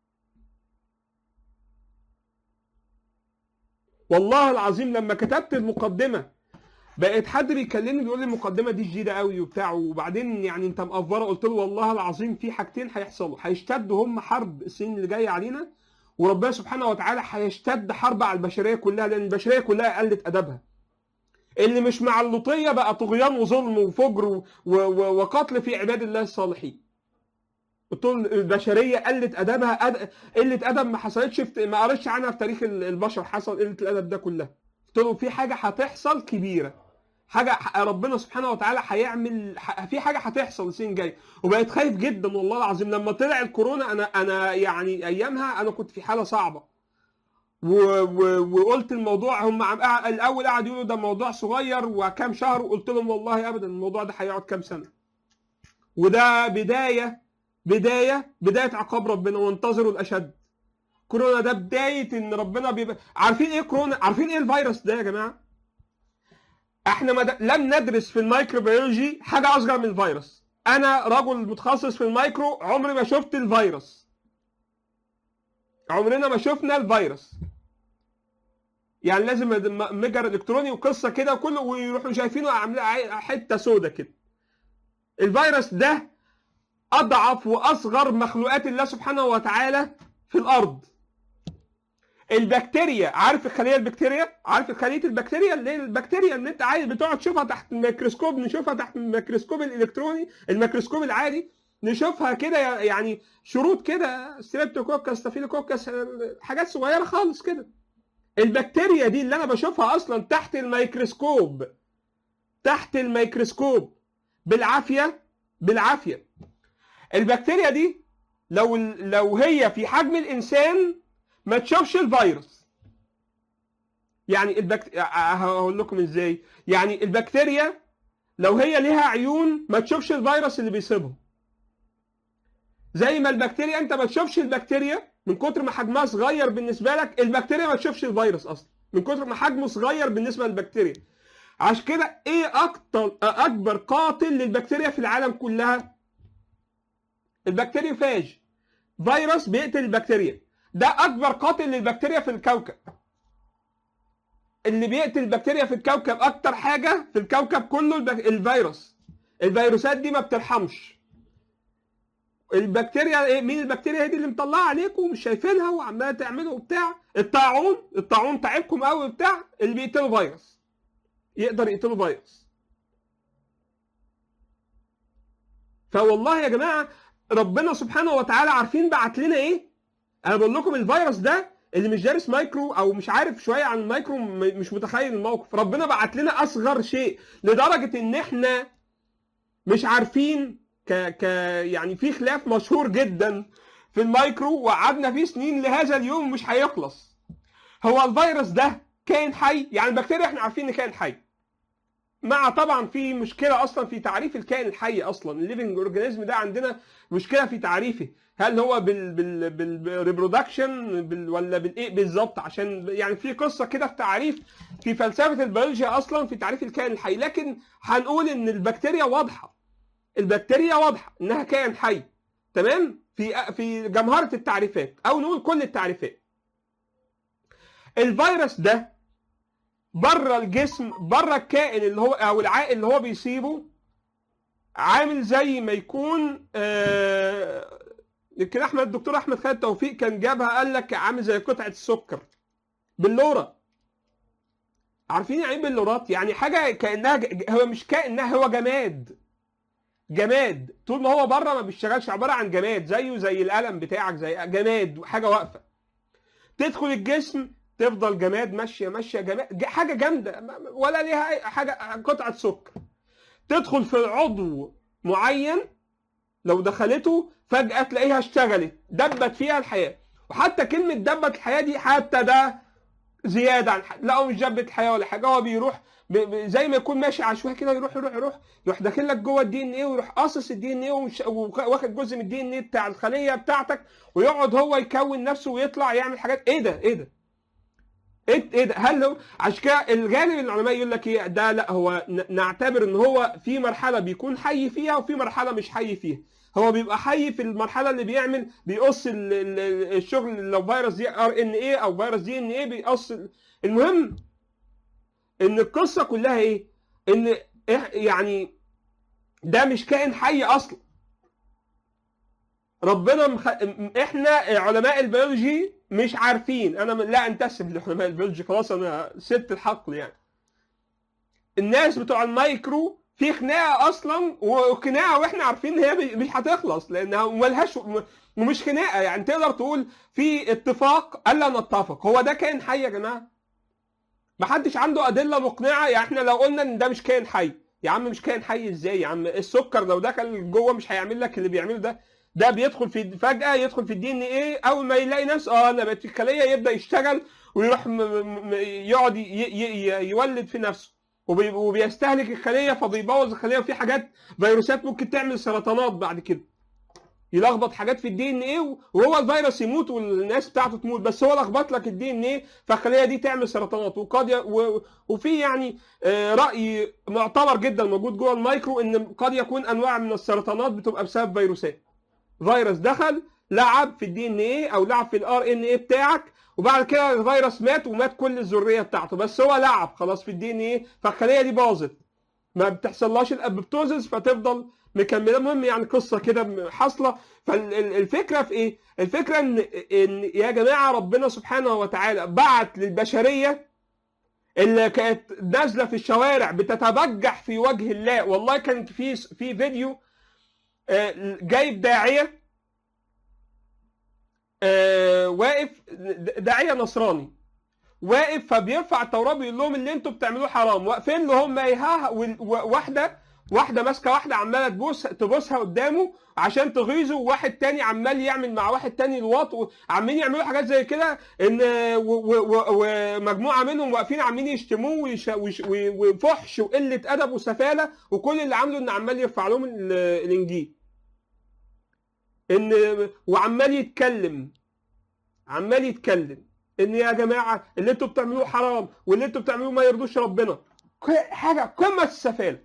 والله العظيم لما كتبت المقدمه بقيت حد بيكلمني بيقول لي المقدمه دي جديده قوي وبتاع وبعدين يعني انت مقفره قلت له والله العظيم في حاجتين هيحصلوا هيشتدوا هم حرب السنين اللي جايه علينا وربنا سبحانه وتعالى هيشتد حرب على البشريه كلها لان البشريه كلها قلت ادبها اللي مش مع اللوطيه بقى طغيان وظلم وفجر و- و- وقتل في عباد الله الصالحين قلت له البشريه قلت ادبها أد... قله ادب ما حصلتش في... ما قريتش عنها في تاريخ ال- البشر حصل قله الادب ده كلها قلت له في حاجه هتحصل كبيره حاجه ح- ربنا سبحانه وتعالى هيعمل ح- في حاجه هتحصل السنين الجايه وبقيت خايف جدا والله العظيم لما طلع الكورونا انا انا يعني ايامها انا كنت في حاله صعبه و... و... وقلت الموضوع هم عم... قع- الاول قعدوا يقولوا ده موضوع صغير وكام شهر وقلت لهم والله ابدا الموضوع ده هيقعد كام سنه وده بدايه بدايه بدايه عقاب ربنا وانتظروا الاشد كورونا ده بدايه ان ربنا بيبقى عارفين ايه كورونا عارفين ايه الفيروس ده يا جماعه احنا مد... لم ندرس في الميكروبيولوجي حاجه اصغر من الفيروس انا رجل متخصص في الميكرو عمري ما شفت الفيروس عمرنا ما شفنا الفيروس يعني لازم م- مجر الكتروني وقصه كده وكله ويروحوا شايفينه عاملين حته سودة كده الفيروس ده اضعف واصغر مخلوقات الله سبحانه وتعالى في الارض البكتيريا عارف الخليه البكتيريا عارف خليه البكتيريا اللي هي البكتيريا اللي انت عايز بتقعد تشوفها تحت الميكروسكوب نشوفها تحت الميكروسكوب الالكتروني الميكروسكوب العادي نشوفها كده يعني شروط كده ستريبتوكوكس ستافيلوكوكس حاجات صغيره خالص كده البكتيريا دي اللي انا بشوفها اصلا تحت الميكروسكوب تحت الميكروسكوب بالعافيه بالعافيه البكتيريا دي لو لو هي في حجم الانسان ما تشوفش الفيروس يعني البكت... هقول لكم ازاي يعني البكتيريا لو هي ليها عيون ما تشوفش الفيروس اللي بيصيبهم زي ما البكتيريا انت ما تشوفش البكتيريا من كتر ما حجمها صغير بالنسبه لك البكتيريا ما تشوفش الفيروس اصلا من كتر ما حجمه صغير بالنسبه للبكتيريا عشان كده ايه اكتر اكبر قاتل للبكتيريا في العالم كلها البكتيريوفاج فيروس بيقتل البكتيريا ده اكبر قاتل للبكتيريا في الكوكب اللي بيقتل البكتيريا في الكوكب اكتر حاجه في الكوكب كله البك... الفيروس الفيروسات دي ما بترحمش البكتيريا ايه مين البكتيريا هي دي اللي مطلعه عليكم ومش شايفينها وعماله تعملوا وبتاع الطاعون الطاعون تعبكم قوي وبتاع اللي بيقتلوا فيروس يقدر يقتلوا فيروس فوالله يا جماعه ربنا سبحانه وتعالى عارفين بعت لنا ايه انا بقول لكم الفيروس ده اللي مش دارس مايكرو او مش عارف شويه عن المايكرو مش متخيل الموقف ربنا بعت لنا اصغر شيء لدرجه ان احنا مش عارفين ك ك يعني في خلاف مشهور جدا في المايكرو وقعدنا فيه سنين لهذا اليوم مش هيخلص هو الفيروس ده كائن حي يعني البكتيريا احنا عارفين ان كائن حي مع طبعا في مشكله اصلا في تعريف الكائن الحي اصلا الليفنج اورجانيزم ده عندنا مشكله في تعريفه هل هو بال بال بالريبرودكشن بال ولا بالايه بالظبط عشان يعني في قصه كده في تعريف في فلسفه البيولوجيا اصلا في تعريف الكائن الحي لكن هنقول ان البكتيريا واضحه البكتيريا واضحه انها كائن حي تمام في في جمهره التعريفات او نقول كل التعريفات الفيروس ده بره الجسم بره الكائن اللي هو او العائل اللي هو بيسيبه عامل زي ما يكون آه يمكن احمد الدكتور احمد خالد توفيق كان جابها قال لك عامل زي قطعه السكر بلوره عارفين يعني ايه بلورات يعني حاجه كانها ج... هو مش كائنها هو جماد جماد طول ما هو بره ما بيشتغلش عباره عن جماد زيه زي القلم بتاعك زي جماد حاجه واقفه تدخل الجسم تفضل جماد ماشيه ماشيه جماد حاجه جامده ولا ليها حاجه قطعه سكر تدخل في عضو معين لو دخلته فجأة تلاقيها اشتغلت دبت فيها الحياة وحتى كلمة دبت الحياة دي حتى ده زيادة عن حاجة لا هو مش دبت الحياة ولا حاجة هو بيروح ب... ب... زي ما يكون ماشي عشوائي كده يروح يروح يروح يروح داخل لك جوه الدي ان ايه ويروح قاصص الدي ان ايه ومش... واخد جزء من الدي ان ايه بتاع الخلية بتاعتك ويقعد هو يكون نفسه ويطلع يعمل حاجات ايه ده ايه ده ايه ايه ده هل هو عشان كده الغالب العلماء يقول لك ايه ده لا هو نعتبر ان هو في مرحله بيكون حي فيها وفي مرحله مش حي فيها هو بيبقى حي في المرحله اللي بيعمل بيقص الشغل لو فيروس دي ار ان ايه او فيروس دي ان ايه بيقص المهم ان القصه كلها ايه ان يعني ده مش كائن حي اصلا ربنا مخ... احنا علماء البيولوجي مش عارفين انا لا انتسب لعلماء البيولوجي خلاص انا سبت الحقل يعني الناس بتوع المايكرو في خناقه اصلا وخناقه واحنا عارفين ان هي مش هتخلص لانها ملهاش ومش خناقه يعني تقدر تقول في اتفاق الا نتفق هو ده كائن حي يا جماعه محدش عنده ادله مقنعه يعني احنا لو قلنا ان ده مش كائن حي يا عم مش كائن حي ازاي يا عم السكر لو دخل جوه مش هيعمل لك اللي بيعمله ده ده بيدخل في فجاه يدخل في الدي ان ايه اول ما يلاقي نفسه اه انا بقت الخليه يبدا يشتغل ويروح يقعد يولد في نفسه وبيستهلك الخليه فبيبوظ الخليه وفي حاجات فيروسات ممكن تعمل سرطانات بعد كده يلخبط حاجات في الدي ان ايه وهو الفيروس يموت والناس بتاعته تموت بس هو لخبط لك الدي ان ايه فالخليه دي تعمل سرطانات وقد ي... و... وفي يعني راي معتبر جدا موجود جوه المايكرو ان قد يكون انواع من السرطانات بتبقى بسبب فيروسات فيروس دخل لعب في الدي ان ايه او لعب في الار ان ايه بتاعك وبعد كده الفيروس مات ومات كل الذريه بتاعته بس هو لعب خلاص في الدي ان ايه فالخليه دي باظت ما بتحصلهاش الابوبتوزس فتفضل مكمله المهم يعني قصه كده حاصله فالفكره في ايه؟ الفكره ان ان يا جماعه ربنا سبحانه وتعالى بعت للبشريه اللي كانت نازله في الشوارع بتتبجح في وجه الله والله كان في في فيديو جايب داعيه واقف داعيه نصراني واقف فبيرفع التوراه بيقول لهم اللي انتوا بتعملوه حرام واقفين له هم ايها واحده واحده ماسكه واحده عماله تبوس تبوسها قدامه عشان تغيظه وواحد تاني عمال يعمل مع واحد تاني الواط وعمالين يعملوا حاجات زي كده ان و- و- و- ومجموعه منهم واقفين عمالين يشتموه ويش- ويش- وفحش وقله ادب وسفاله وكل اللي عامله ان عمال يرفع لهم ال- الانجيل ان وعمال يتكلم عمال يتكلم ان يا جماعه اللي انتوا بتعملوه حرام واللي انتوا بتعملوه ما يرضوش ربنا ك- حاجه قمه السفاله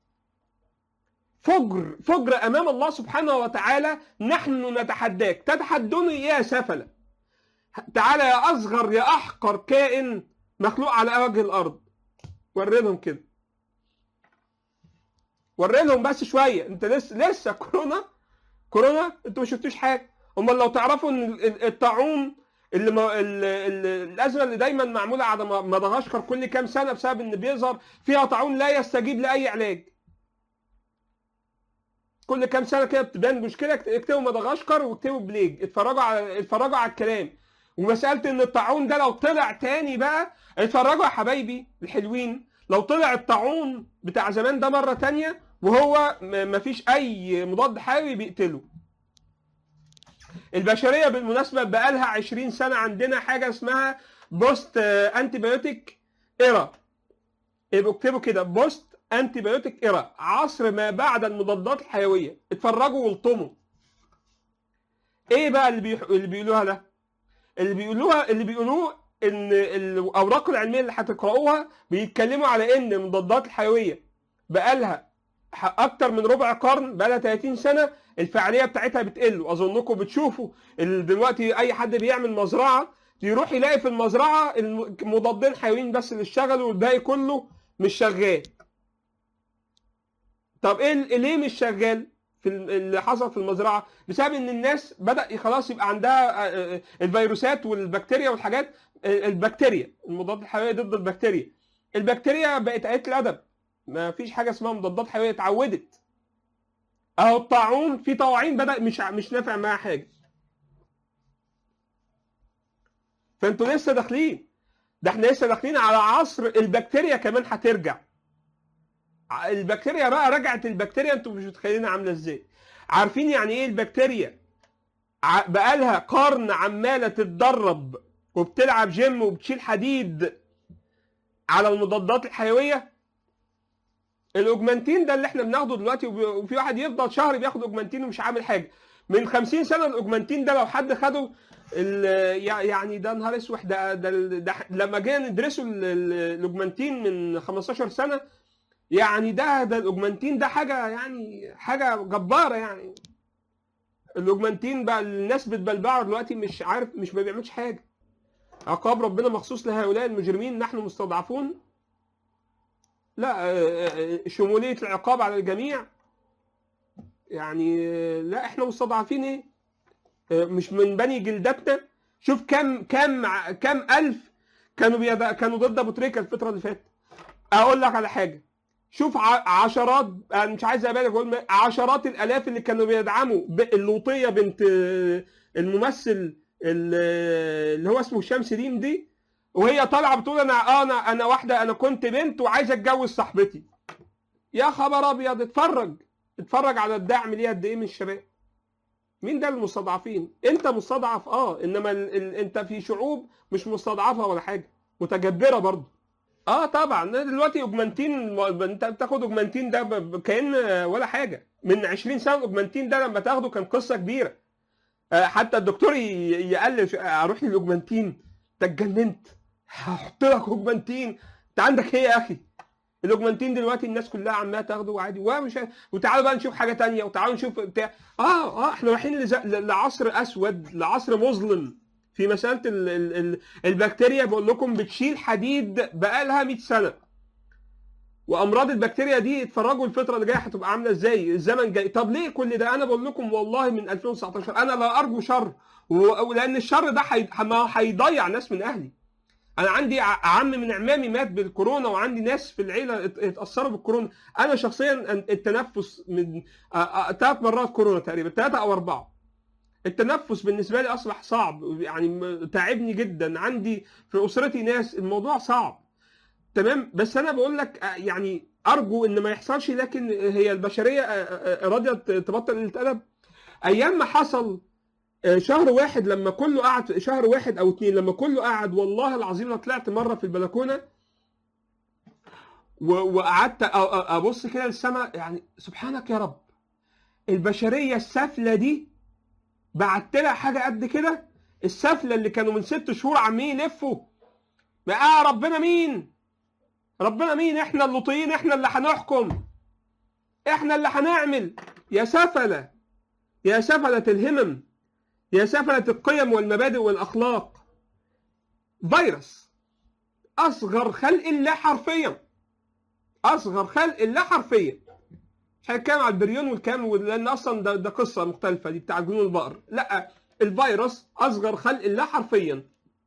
فجر فجر امام الله سبحانه وتعالى نحن نتحداك تتحدوني يا سفله تعالى يا اصغر يا احقر كائن مخلوق على وجه الارض ورينهم كده ورينهم بس شويه انت لسه لسه كورونا كورونا انتوا ما شفتوش حاجه امال لو تعرفوا ان ال- ال- الطاعون اللي ما ال- ال- الازمه اللي دايما معموله على م- مدغشقر كل كام سنه بسبب ان بيظهر فيها طاعون لا يستجيب لاي علاج كل كام سنه كده بتبان مشكله اكتبوا مدغشقر واكتبوا بليج اتفرجوا على اتفرجوا على الكلام ومساله ان الطاعون ده لو طلع تاني بقى اتفرجوا يا حبايبي الحلوين لو طلع الطاعون بتاع زمان ده مره تانية وهو م- مفيش اي مضاد حيوي بيقتله البشريه بالمناسبه بقالها 20 سنه عندنا حاجه اسمها بوست انتي بايوتيك ايرا يبقوا اكتبوا كده بوست انتي بايوتيك ايرا عصر ما بعد المضادات الحيويه اتفرجوا والطموا ايه بقى اللي بيح... اللي بيقولوها ده اللي بيقولوها اللي بيقولوه ان الاوراق العلميه اللي هتقراوها بيتكلموا على ان المضادات الحيويه بقالها ح- اكتر من ربع قرن بقالها 30 سنه الفعاليه بتاعتها بتقل واظنكم بتشوفوا ال- دلوقتي اي حد بيعمل مزرعه يروح يلاقي في المزرعه الم- مضادين حيويين بس اللي اشتغلوا والباقي كله مش شغال طب ايه ال- ليه مش شغال في ال- اللي حصل في المزرعه بسبب ان الناس بدا خلاص يبقى عندها آه، آه، الفيروسات والبكتيريا والحاجات آه، البكتيريا المضاد الحيويه ضد البكتيريا البكتيريا بقت قليله الادب ما فيش حاجه اسمها مضادات حيويه اتعودت اهو الطاعون في طواعين بدا مش ع- مش نافع معاها حاجه فانتوا لسه داخلين ده احنا لسه داخلين على عصر البكتيريا كمان هترجع ع- البكتيريا بقى رجعت البكتيريا انتوا مش متخيلين عامله ازاي عارفين يعني ايه البكتيريا ع- بقالها قرن عماله تتدرب وبتلعب جيم وبتشيل حديد على المضادات الحيويه الاوجمانتين ده اللي احنا بناخده دلوقتي وب- وفي واحد يفضل شهر بياخد اوجمانتين ومش عامل حاجه من 50 سنه الاوجمانتين ده لو حد خده ال- يع- يعني ده نهار اسود ده, ده, ده لما جينا ندرسه ال- ال- الاوجمانتين من 15 سنه يعني ده ده الاوجمانتين ده حاجه يعني حاجه جباره يعني الاوجمانتين بقى الناس بتبلبعه دلوقتي مش عارف مش ما بيعملش حاجه عقاب ربنا مخصوص لهؤلاء المجرمين نحن مستضعفون لا آه، آه، شموليه العقاب على الجميع يعني آه، لا احنا مستضعفين ايه آه، مش من بني جلدتنا شوف كم كم ع- كم الف كانوا بيد... كانوا ضد ابو تريكه الفتره اللي فاتت اقول لك على حاجه شوف ع- عشرات انا مش عايز ابالغ اقول م- عشرات الالاف اللي كانوا بيدعموا ب- اللوطيه بنت آه، الممثل ال- اللي هو اسمه شمس دين دي وهي طالعه بتقول انا آه، انا انا واحده انا كنت بنت وعايزه اتجوز صاحبتي يا خبر ابيض اتفرج اتفرج على الدعم ليه قد ايه من الشباب مين ده المستضعفين انت مستضعف اه انما ال... ال... انت في شعوب مش مستضعفه ولا حاجه متجبره برضه اه طبعا دلوقتي اوجمانتين انت بتاخد اوجمانتين ده ب... ب- كان ولا حاجه من 20 سنه اوجمانتين ده لما تاخده كان قصه كبيره آه حتى الدكتور ي... يقلل اروح للاوجمانتين انت اتجننت هحط لك اوجمانتين انت عندك ايه يا اخي الاوجمانتين دلوقتي الناس كلها عماله تاخده عادي ومش وتعالوا بقى نشوف حاجه تانية وتعالوا نشوف بتاع اه اه احنا رايحين لز- ل- لعصر اسود لعصر مظلم في مساله ال... ال... ال... البكتيريا بقول لكم بتشيل حديد بقالها 100 سنه وامراض البكتيريا دي اتفرجوا الفتره اللي جايه هتبقى عامله ازاي الزمن جاي طب ليه كل ده انا بقول لكم والله من 2019 انا لا ارجو شر و- ولان الشر ده حي... ما هيضيع ناس من اهلي انا عندي ع- عم من عمامي مات بالكورونا وعندي ناس في العيله ات- اتاثروا بالكورونا انا شخصيا التنفس من ثلاث مرات كورونا تقريبا ثلاثه او اربعه التنفس بالنسبه لي اصبح صعب يعني م- تعبني جدا عندي في اسرتي ناس الموضوع صعب تمام بس انا بقول لك آه، يعني ارجو ان ما يحصلش لكن هي البشريه آه، آه، آه، راضيه تبطل قله ادب ايام ما حصل آه، شهر واحد لما كله قعد شهر واحد او اتنين لما كله قعد والله العظيم انا طلعت مره في البلكونه و- وقعدت أ- أ- ابص كده للسماء يعني سبحانك يا رب البشريه السافله دي بعت لها حاجه قد كده السفله اللي كانوا من ست شهور عمالين يلفوا بقى ربنا مين ربنا مين احنا اللوطيين احنا اللي هنحكم احنا اللي هنعمل يا سفله يا سفله الهمم يا سفله القيم والمبادئ والاخلاق فيروس اصغر خلق الله حرفيا اصغر خلق الله حرفيا مش هنتكلم على البريون والكام وال- لان اصلا ده, ده قصه مختلفه دي بتاع جنون البقر لا الفيروس اصغر خلق الله حرفيا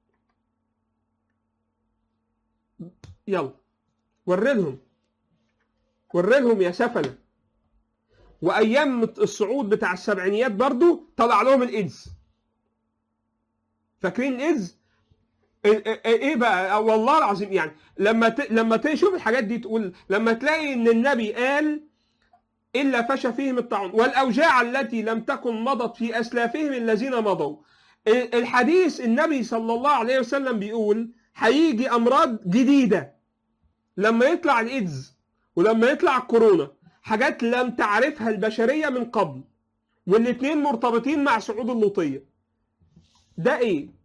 يلا وري لهم وري لهم يا سفله وايام الصعود بتاع السبعينيات برضو طلع لهم الايدز فاكرين الايدز ايه إيه بقى والله العظيم يعني لما ت... لما تشوف الحاجات دي تقول لما تلاقي ان النبي قال الا فشى فيهم الطاعون والاوجاع التي لم تكن مضت في اسلافهم الذين مضوا ال- الحديث النبي صلى الله عليه وسلم بيقول هيجي امراض جديده لما يطلع الايدز ولما يطلع الكورونا حاجات لم تعرفها البشريه من قبل والاثنين مرتبطين مع صعود اللوطيه ده ايه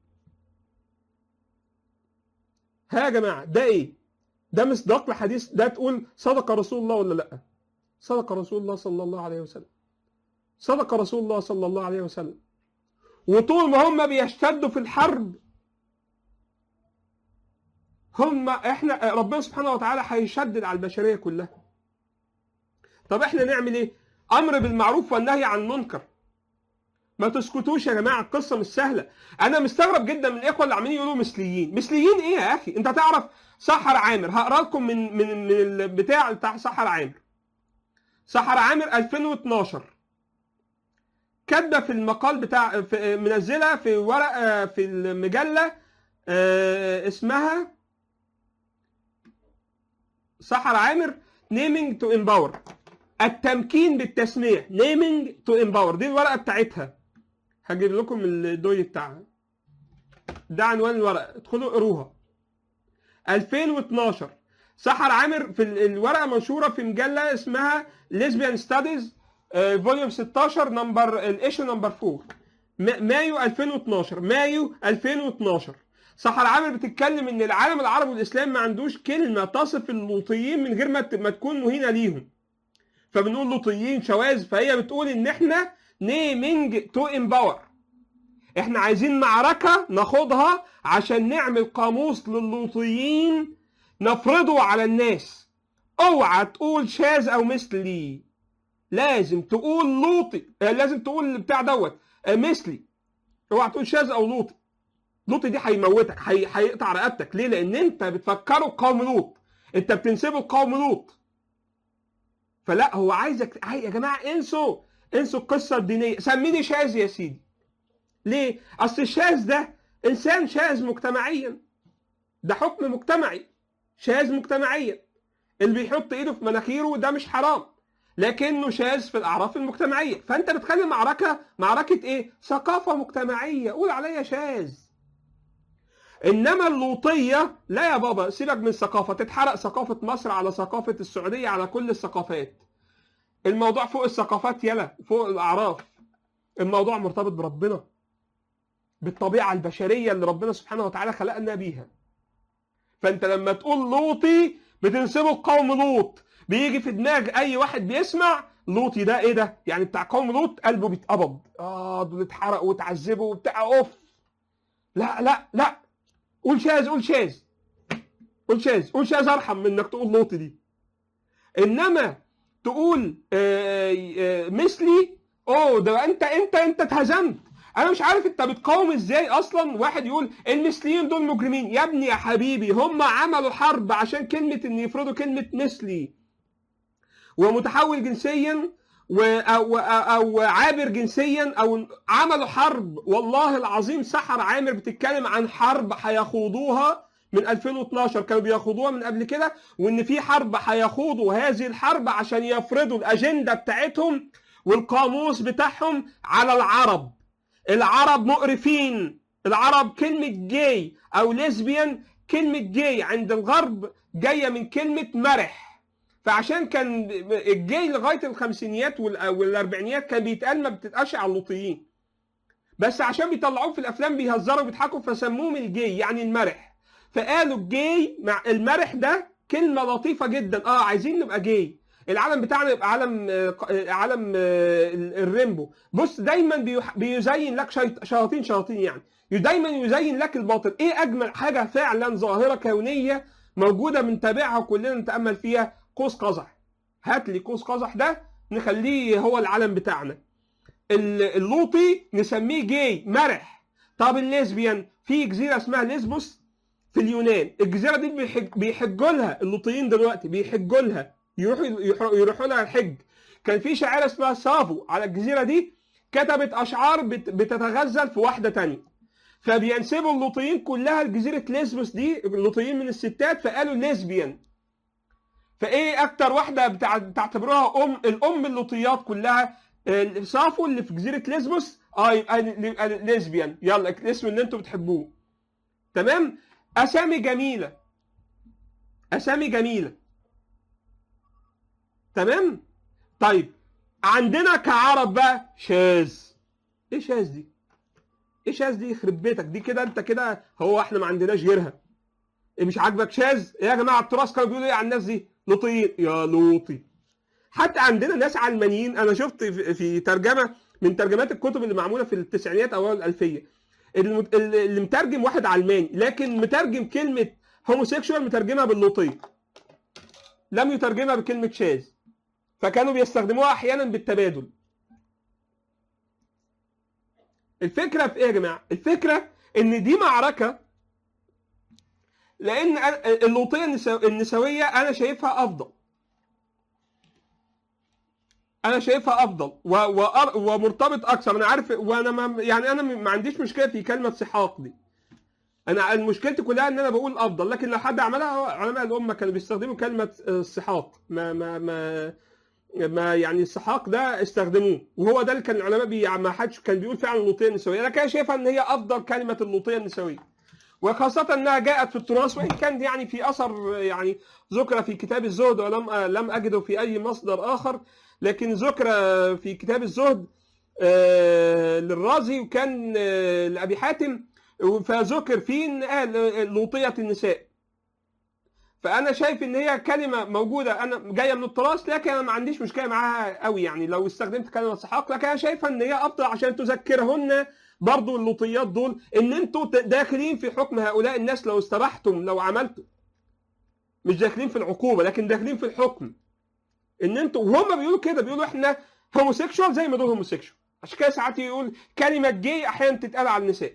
ها يا جماعه ده ايه ده مصداق لحديث ده تقول صدق رسول الله ولا لا صدق رسول الله صلى الله عليه وسلم صدق رسول الله صلى الله عليه وسلم وطول ما هم بيشتدوا في الحرب هم احنا ربنا سبحانه وتعالى هيشدد على البشريه كلها طب احنا نعمل ايه امر بالمعروف والنهي عن المنكر ما تسكتوش يا جماعه القصه مش سهله انا مستغرب جدا من الاخوه اللي عمالين يقولوا مثليين مثليين ايه يا اخي انت تعرف سحر عامر هقرا لكم من من من البتاع بتاع سحر عامر سحر عامر 2012 كاتبه في المقال بتاع في منزله في ورقه في المجله آه، اسمها سحر عامر نيمينج تو امباور التمكين بالتسميع نيمينج تو امباور دي الورقه بتاعتها هجيب لكم الدوي بتاعها ده عنوان الورقه ادخلوا اقروها 2012 سحر عامر في ال- الورقه منشوره في مجله اسمها ليزبيان ستاديز فوليوم 16 نمبر الايشو نمبر 4 م- مايو 2012 مايو 2012 سحر عامر بتتكلم ان العالم العربي والاسلام ما عندوش كلمه تصف اللوطيين من غير ما ت- ما تكون مهينه ليهم فبنقول لوطيين شواذ فهي بتقول ان احنا نيمينج تو امباور احنا عايزين معركه ناخدها عشان نعمل قاموس للوطيين نفرضه على الناس اوعى تقول شاذ او مثلي لازم تقول لوطي آه، لازم تقول بتاع دوت آه، مثلي اوعى تقول شاذ او لوطي لوطي دي هيموتك هي- هيقطع رقبتك ليه لان انت بتفكره قوم لوط انت بتنسبه لقوم لوط فلا هو عايزك هاي يا جماعه انسوا انسوا القصه الدينيه سميني شاذ يا سيدي ليه اصل الشاذ ده انسان شاذ مجتمعيا ده حكم مجتمعي شاذ مجتمعيا اللي بيحط ايده في مناخيره ده مش حرام لكنه شاذ في الاعراف المجتمعيه فانت بتخلي معركه معركه ايه ثقافه مجتمعيه قول عليا شاذ انما اللوطيه لا يا بابا سيبك من الثقافه تتحرق ثقافه مصر على ثقافه السعوديه على كل الثقافات الموضوع فوق الثقافات يلا فوق الاعراف الموضوع مرتبط بربنا بالطبيعه البشريه اللي ربنا سبحانه وتعالى خلقنا بيها فانت لما تقول لوطي بتنسبه لقوم لوط بيجي في دماغ اي واحد بيسمع لوطي ده ايه ده يعني بتاع قوم لوط قلبه بيتقبض اه دول اتحرقوا واتعذبوا وبتاع اوف لا لا لا قول شاذ قول شاذ قول شاذ قول شاذ ارحم من انك تقول لوطي دي انما تقول آه، آه، مثلي اوه ده انت انت انت اتهزمت انا مش عارف انت بتقاوم ازاي اصلا واحد يقول المثليين دول مجرمين يا ابني يا حبيبي هم عملوا حرب عشان كلمه ان يفرضوا كلمه مثلي ومتحول جنسيا و أو, او عابر جنسيا او عملوا حرب والله العظيم سحر عامر بتتكلم عن حرب هيخوضوها من 2012 كانوا بيخوضوها من قبل كده وان في حرب هيخوضوا هذه الحرب عشان يفرضوا الاجنده بتاعتهم والقاموس بتاعهم على العرب العرب مقرفين العرب كلمه جاي او ليزبيان كلمه جاي عند الغرب جايه من كلمه مرح فعشان كان الجاي لغايه الخمسينيات والاربعينيات كان بيتقال ما بتتقاش على اللوطيين بس عشان بيطلعوه في الافلام بيهزروا وبيضحكوا فسموهم الجاي يعني المرح فقالوا الجاي مع المرح ده كلمه لطيفه جدا اه عايزين نبقى جاي العالم بتاعنا يبقى عالم عالم الريمبو بص دايما بيزين لك شياطين شياطين يعني دايما يزين لك الباطل ايه اجمل حاجه فعلا ظاهره كونيه موجوده بنتابعها وكلنا نتامل فيها قوس قزح هات لي قوس قزح ده نخليه هو العالم بتاعنا اللوطي نسميه جاي مرح طب الليزبيان في جزيره اسمها ليزبوس في اليونان الجزيره دي بيحج بيحجوا لها اللوطيين دلوقتي بيحجوا لها يروحوا يروحوا لها الحج كان في شاعره اسمها سافو على الجزيره دي كتبت اشعار بتتغزل في واحده تانية فبينسبوا اللوطيين كلها لجزيره ليزبوس دي اللوطيين من الستات فقالوا ليزبيان فايه اكتر واحده بتعتبروها ام الام اللوطيات كلها صافو اللي في جزيره ليزبوس اه يبقى ليزبيان يلا الاسم اللي انتوا بتحبوه تمام اسامي جميله اسامي جميله تمام طيب عندنا كعرب بقى شاذ ايه شاذ دي ايه شاذ دي يخرب بيتك دي كده انت كده هو احنا ما عندناش غيرها إيه مش عاجبك شاذ ايه يا جماعه التراث كانوا بيقولوا ايه على الناس دي لوطيين يا لوطي حتى عندنا ناس علمانيين انا شفت في ترجمه من ترجمات الكتب اللي معموله في التسعينيات او الالفيه اللي مترجم واحد علماني لكن مترجم كلمه هوموسيكشوال مترجمها باللوطيه لم يترجمها بكلمه شاذ فكانوا بيستخدموها احيانا بالتبادل الفكره في ايه يا جماعه الفكره ان دي معركه لان اللوطيه النسويه انا شايفها افضل انا شايفها افضل و... و... ومرتبط اكثر انا عارف وانا ما يعني انا ما عنديش مشكله في كلمه سحاق دي انا مشكلتي كلها ان انا بقول افضل لكن لو حد عملها علماء الامه كانوا بيستخدموا كلمه السحاق ما ما ما ما يعني السحاق ده استخدموه وهو ده اللي كان العلماء بي ما حدش كان بيقول فعلا اللوطيه النسويه انا كان شايفها ان هي افضل كلمه اللوطيه النسويه وخاصة انها جاءت في التراث وان كان يعني في اثر يعني ذكر في كتاب الزهد ولم لم اجده في اي مصدر اخر لكن ذكر في كتاب الزهد للرازي وكان لابي حاتم فذكر فيه ان لوطية النساء فانا شايف ان هي كلمه موجوده انا جايه من التراث لكن انا ما عنديش مشكله معاها قوي يعني لو استخدمت كلمه سحاق لكن انا شايفها ان هي افضل عشان تذكرهن برضو اللوطيات دول ان انتوا داخلين في حكم هؤلاء الناس لو استبحتم لو عملتم مش داخلين في العقوبه لكن داخلين في الحكم ان انتوا وهم بيقولوا كده بيقولوا احنا هوموسيكشوال زي ما دول هوموسيكشوال عشان كده ساعات يقول كلمه جي احيانا تتقال على النساء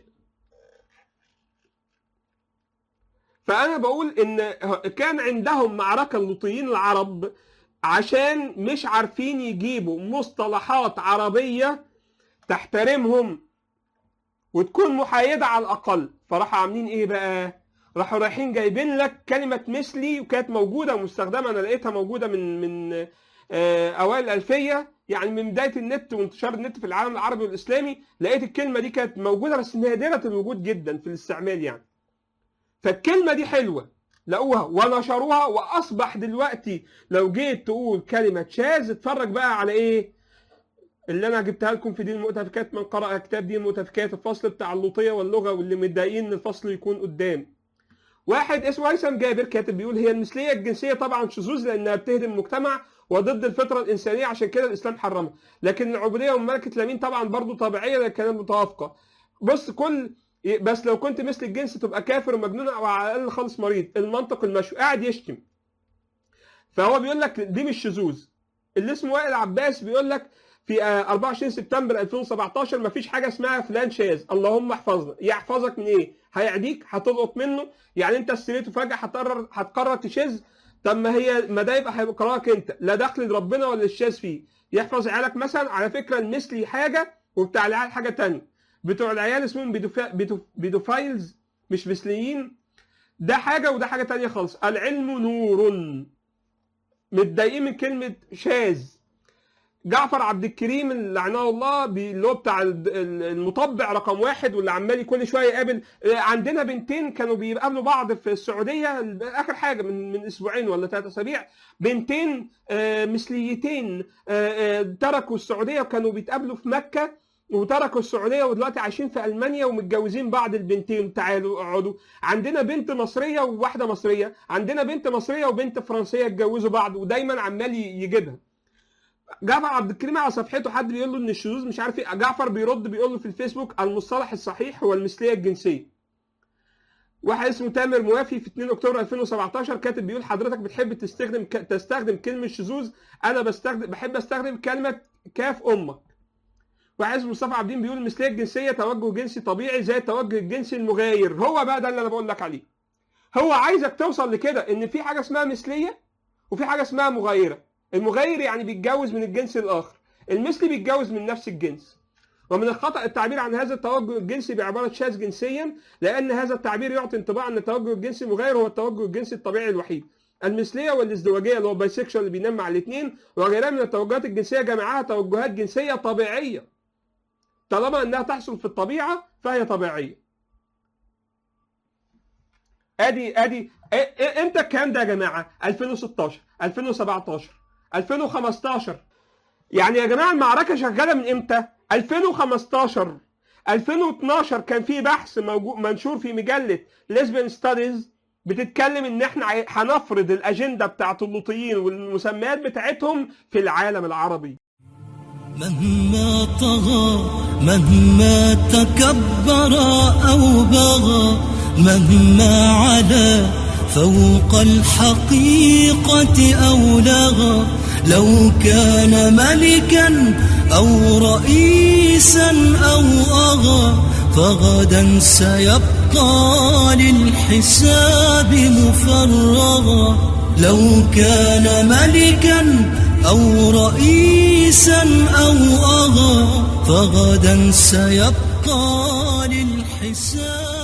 فانا بقول ان كان عندهم معركه اللوطيين العرب عشان مش عارفين يجيبوا مصطلحات عربيه تحترمهم وتكون محايده على الاقل فراحوا عاملين ايه بقى راحوا رايحين جايبين لك كلمه مثلي وكانت موجوده ومستخدمه انا لقيتها موجوده من من اوائل الالفيه يعني من بدايه النت وانتشار النت في العالم العربي والاسلامي لقيت الكلمه دي كانت موجوده بس نادره الوجود جدا في الاستعمال يعني فالكلمه دي حلوه لقوها ونشروها واصبح دلوقتي لو جيت تقول كلمه شاذ اتفرج بقى على ايه اللي انا جبتها لكم في دين المؤتفكات من قرأ كتاب دين المؤتفكات الفصل بتاع اللوطيه واللغه واللي متضايقين ان الفصل يكون قدام واحد اسمه هيثم جابر كاتب بيقول هي المثليه الجنسيه طبعا شذوذ لانها بتهدم المجتمع وضد الفطره الانسانيه عشان كده الاسلام حرمها لكن العبوديه ومملكه اليمين طبعا برضو طبيعيه لان كانت متوافقه بص كل بس لو كنت مثل الجنس تبقى كافر ومجنون او على الاقل خالص مريض المنطق المشوي قاعد يشتم فهو بيقول لك دي مش شذوذ اللي اسمه وائل عباس بيقول لك في 24 سبتمبر 2017 مفيش حاجه اسمها فلان شاذ اللهم احفظنا يحفظك من ايه هيعديك هتلقط منه يعني انت استريته فجاه هتقرر هتقرر تشذ طب ما هي ما ده يبقى هيقراك انت لا دخل ربنا ولا الشاذ فيه يحفظ عيالك مثلا على فكره المثلي حاجه وبتاع العيال حاجه تانية بتوع العيال اسمهم بيدوفا- بيدو- بيدوفايلز مش مثليين ده حاجه وده حاجه تانية خالص العلم نور متضايقين من كلمه شاذ جعفر عبد الكريم اللي لعنه الله بي- اللي هو بتاع ال- ال- المطبع رقم واحد واللي عمال كل شويه يقابل آه، عندنا بنتين كانوا بيقابلوا بعض في السعوديه اخر حاجه من من اسبوعين ولا ثلاث اسابيع بنتين آه، مثليتين آه، آه، تركوا السعوديه وكانوا بيتقابلوا في مكه وتركوا السعوديه ودلوقتي عايشين في المانيا ومتجوزين بعض البنتين تعالوا اقعدوا عندنا بنت مصريه وواحده مصريه عندنا بنت مصريه وبنت فرنسيه اتجوزوا بعض ودايما عمال ي- يجيبها جعفر عبد الكريم على صفحته حد بيقول له ان الشذوذ مش عارف ايه جعفر بيرد بيقول له في الفيسبوك المصطلح الصحيح هو المثليه الجنسيه واحد اسمه تامر موافي في 2 اكتوبر 2017 كاتب بيقول حضرتك بتحب تستخدم ك... تستخدم كلمه شذوذ انا بستخدم بحب استخدم كلمه كاف امك واحد اسمه مصطفى عابدين بيقول المثليه الجنسيه توجه جنسي طبيعي زي التوجه الجنسي المغاير هو بقى ده اللي انا بقول لك عليه هو عايزك توصل لكده ان في حاجه اسمها مثليه وفي حاجه اسمها مغايره المغاير يعني بيتجوز من الجنس الاخر المثلي بيتجوز من نفس الجنس ومن الخطأ التعبير عن هذا التوجه الجنسي بعبارة شاذ جنسيا لأن هذا التعبير يعطي انطباع أن التوجه الجنسي المغاير هو التوجه الجنسي الطبيعي الوحيد. المثلية والازدواجية اللي هو بايسكشوال اللي بينام مع الاثنين وغيرها من التوجهات الجنسية جميعها توجهات جنسية طبيعية. طالما أنها تحصل في الطبيعة فهي طبيعية. ادي ادي إيه- إيه- امتى الكلام ده يا جماعه 2016 2017 2015 يعني يا جماعه المعركه شغاله من امتى 2015 2012 كان في بحث موجود منشور في مجله ليزبيان ستاديز بتتكلم ان احنا عاي- هنفرض الاجنده بتاعت اللوطيين والمسميات بتاعتهم في العالم العربي مهما طغى مهما تكبر أو بغى مهما علا فوق الحقيقة أو لغى لو كان ملكا أو رئيسا أو أغى فغدا سيبقى للحساب مفرغا لو كان ملكا أو رئيسا أو أغى فغدا سيبقى للحساب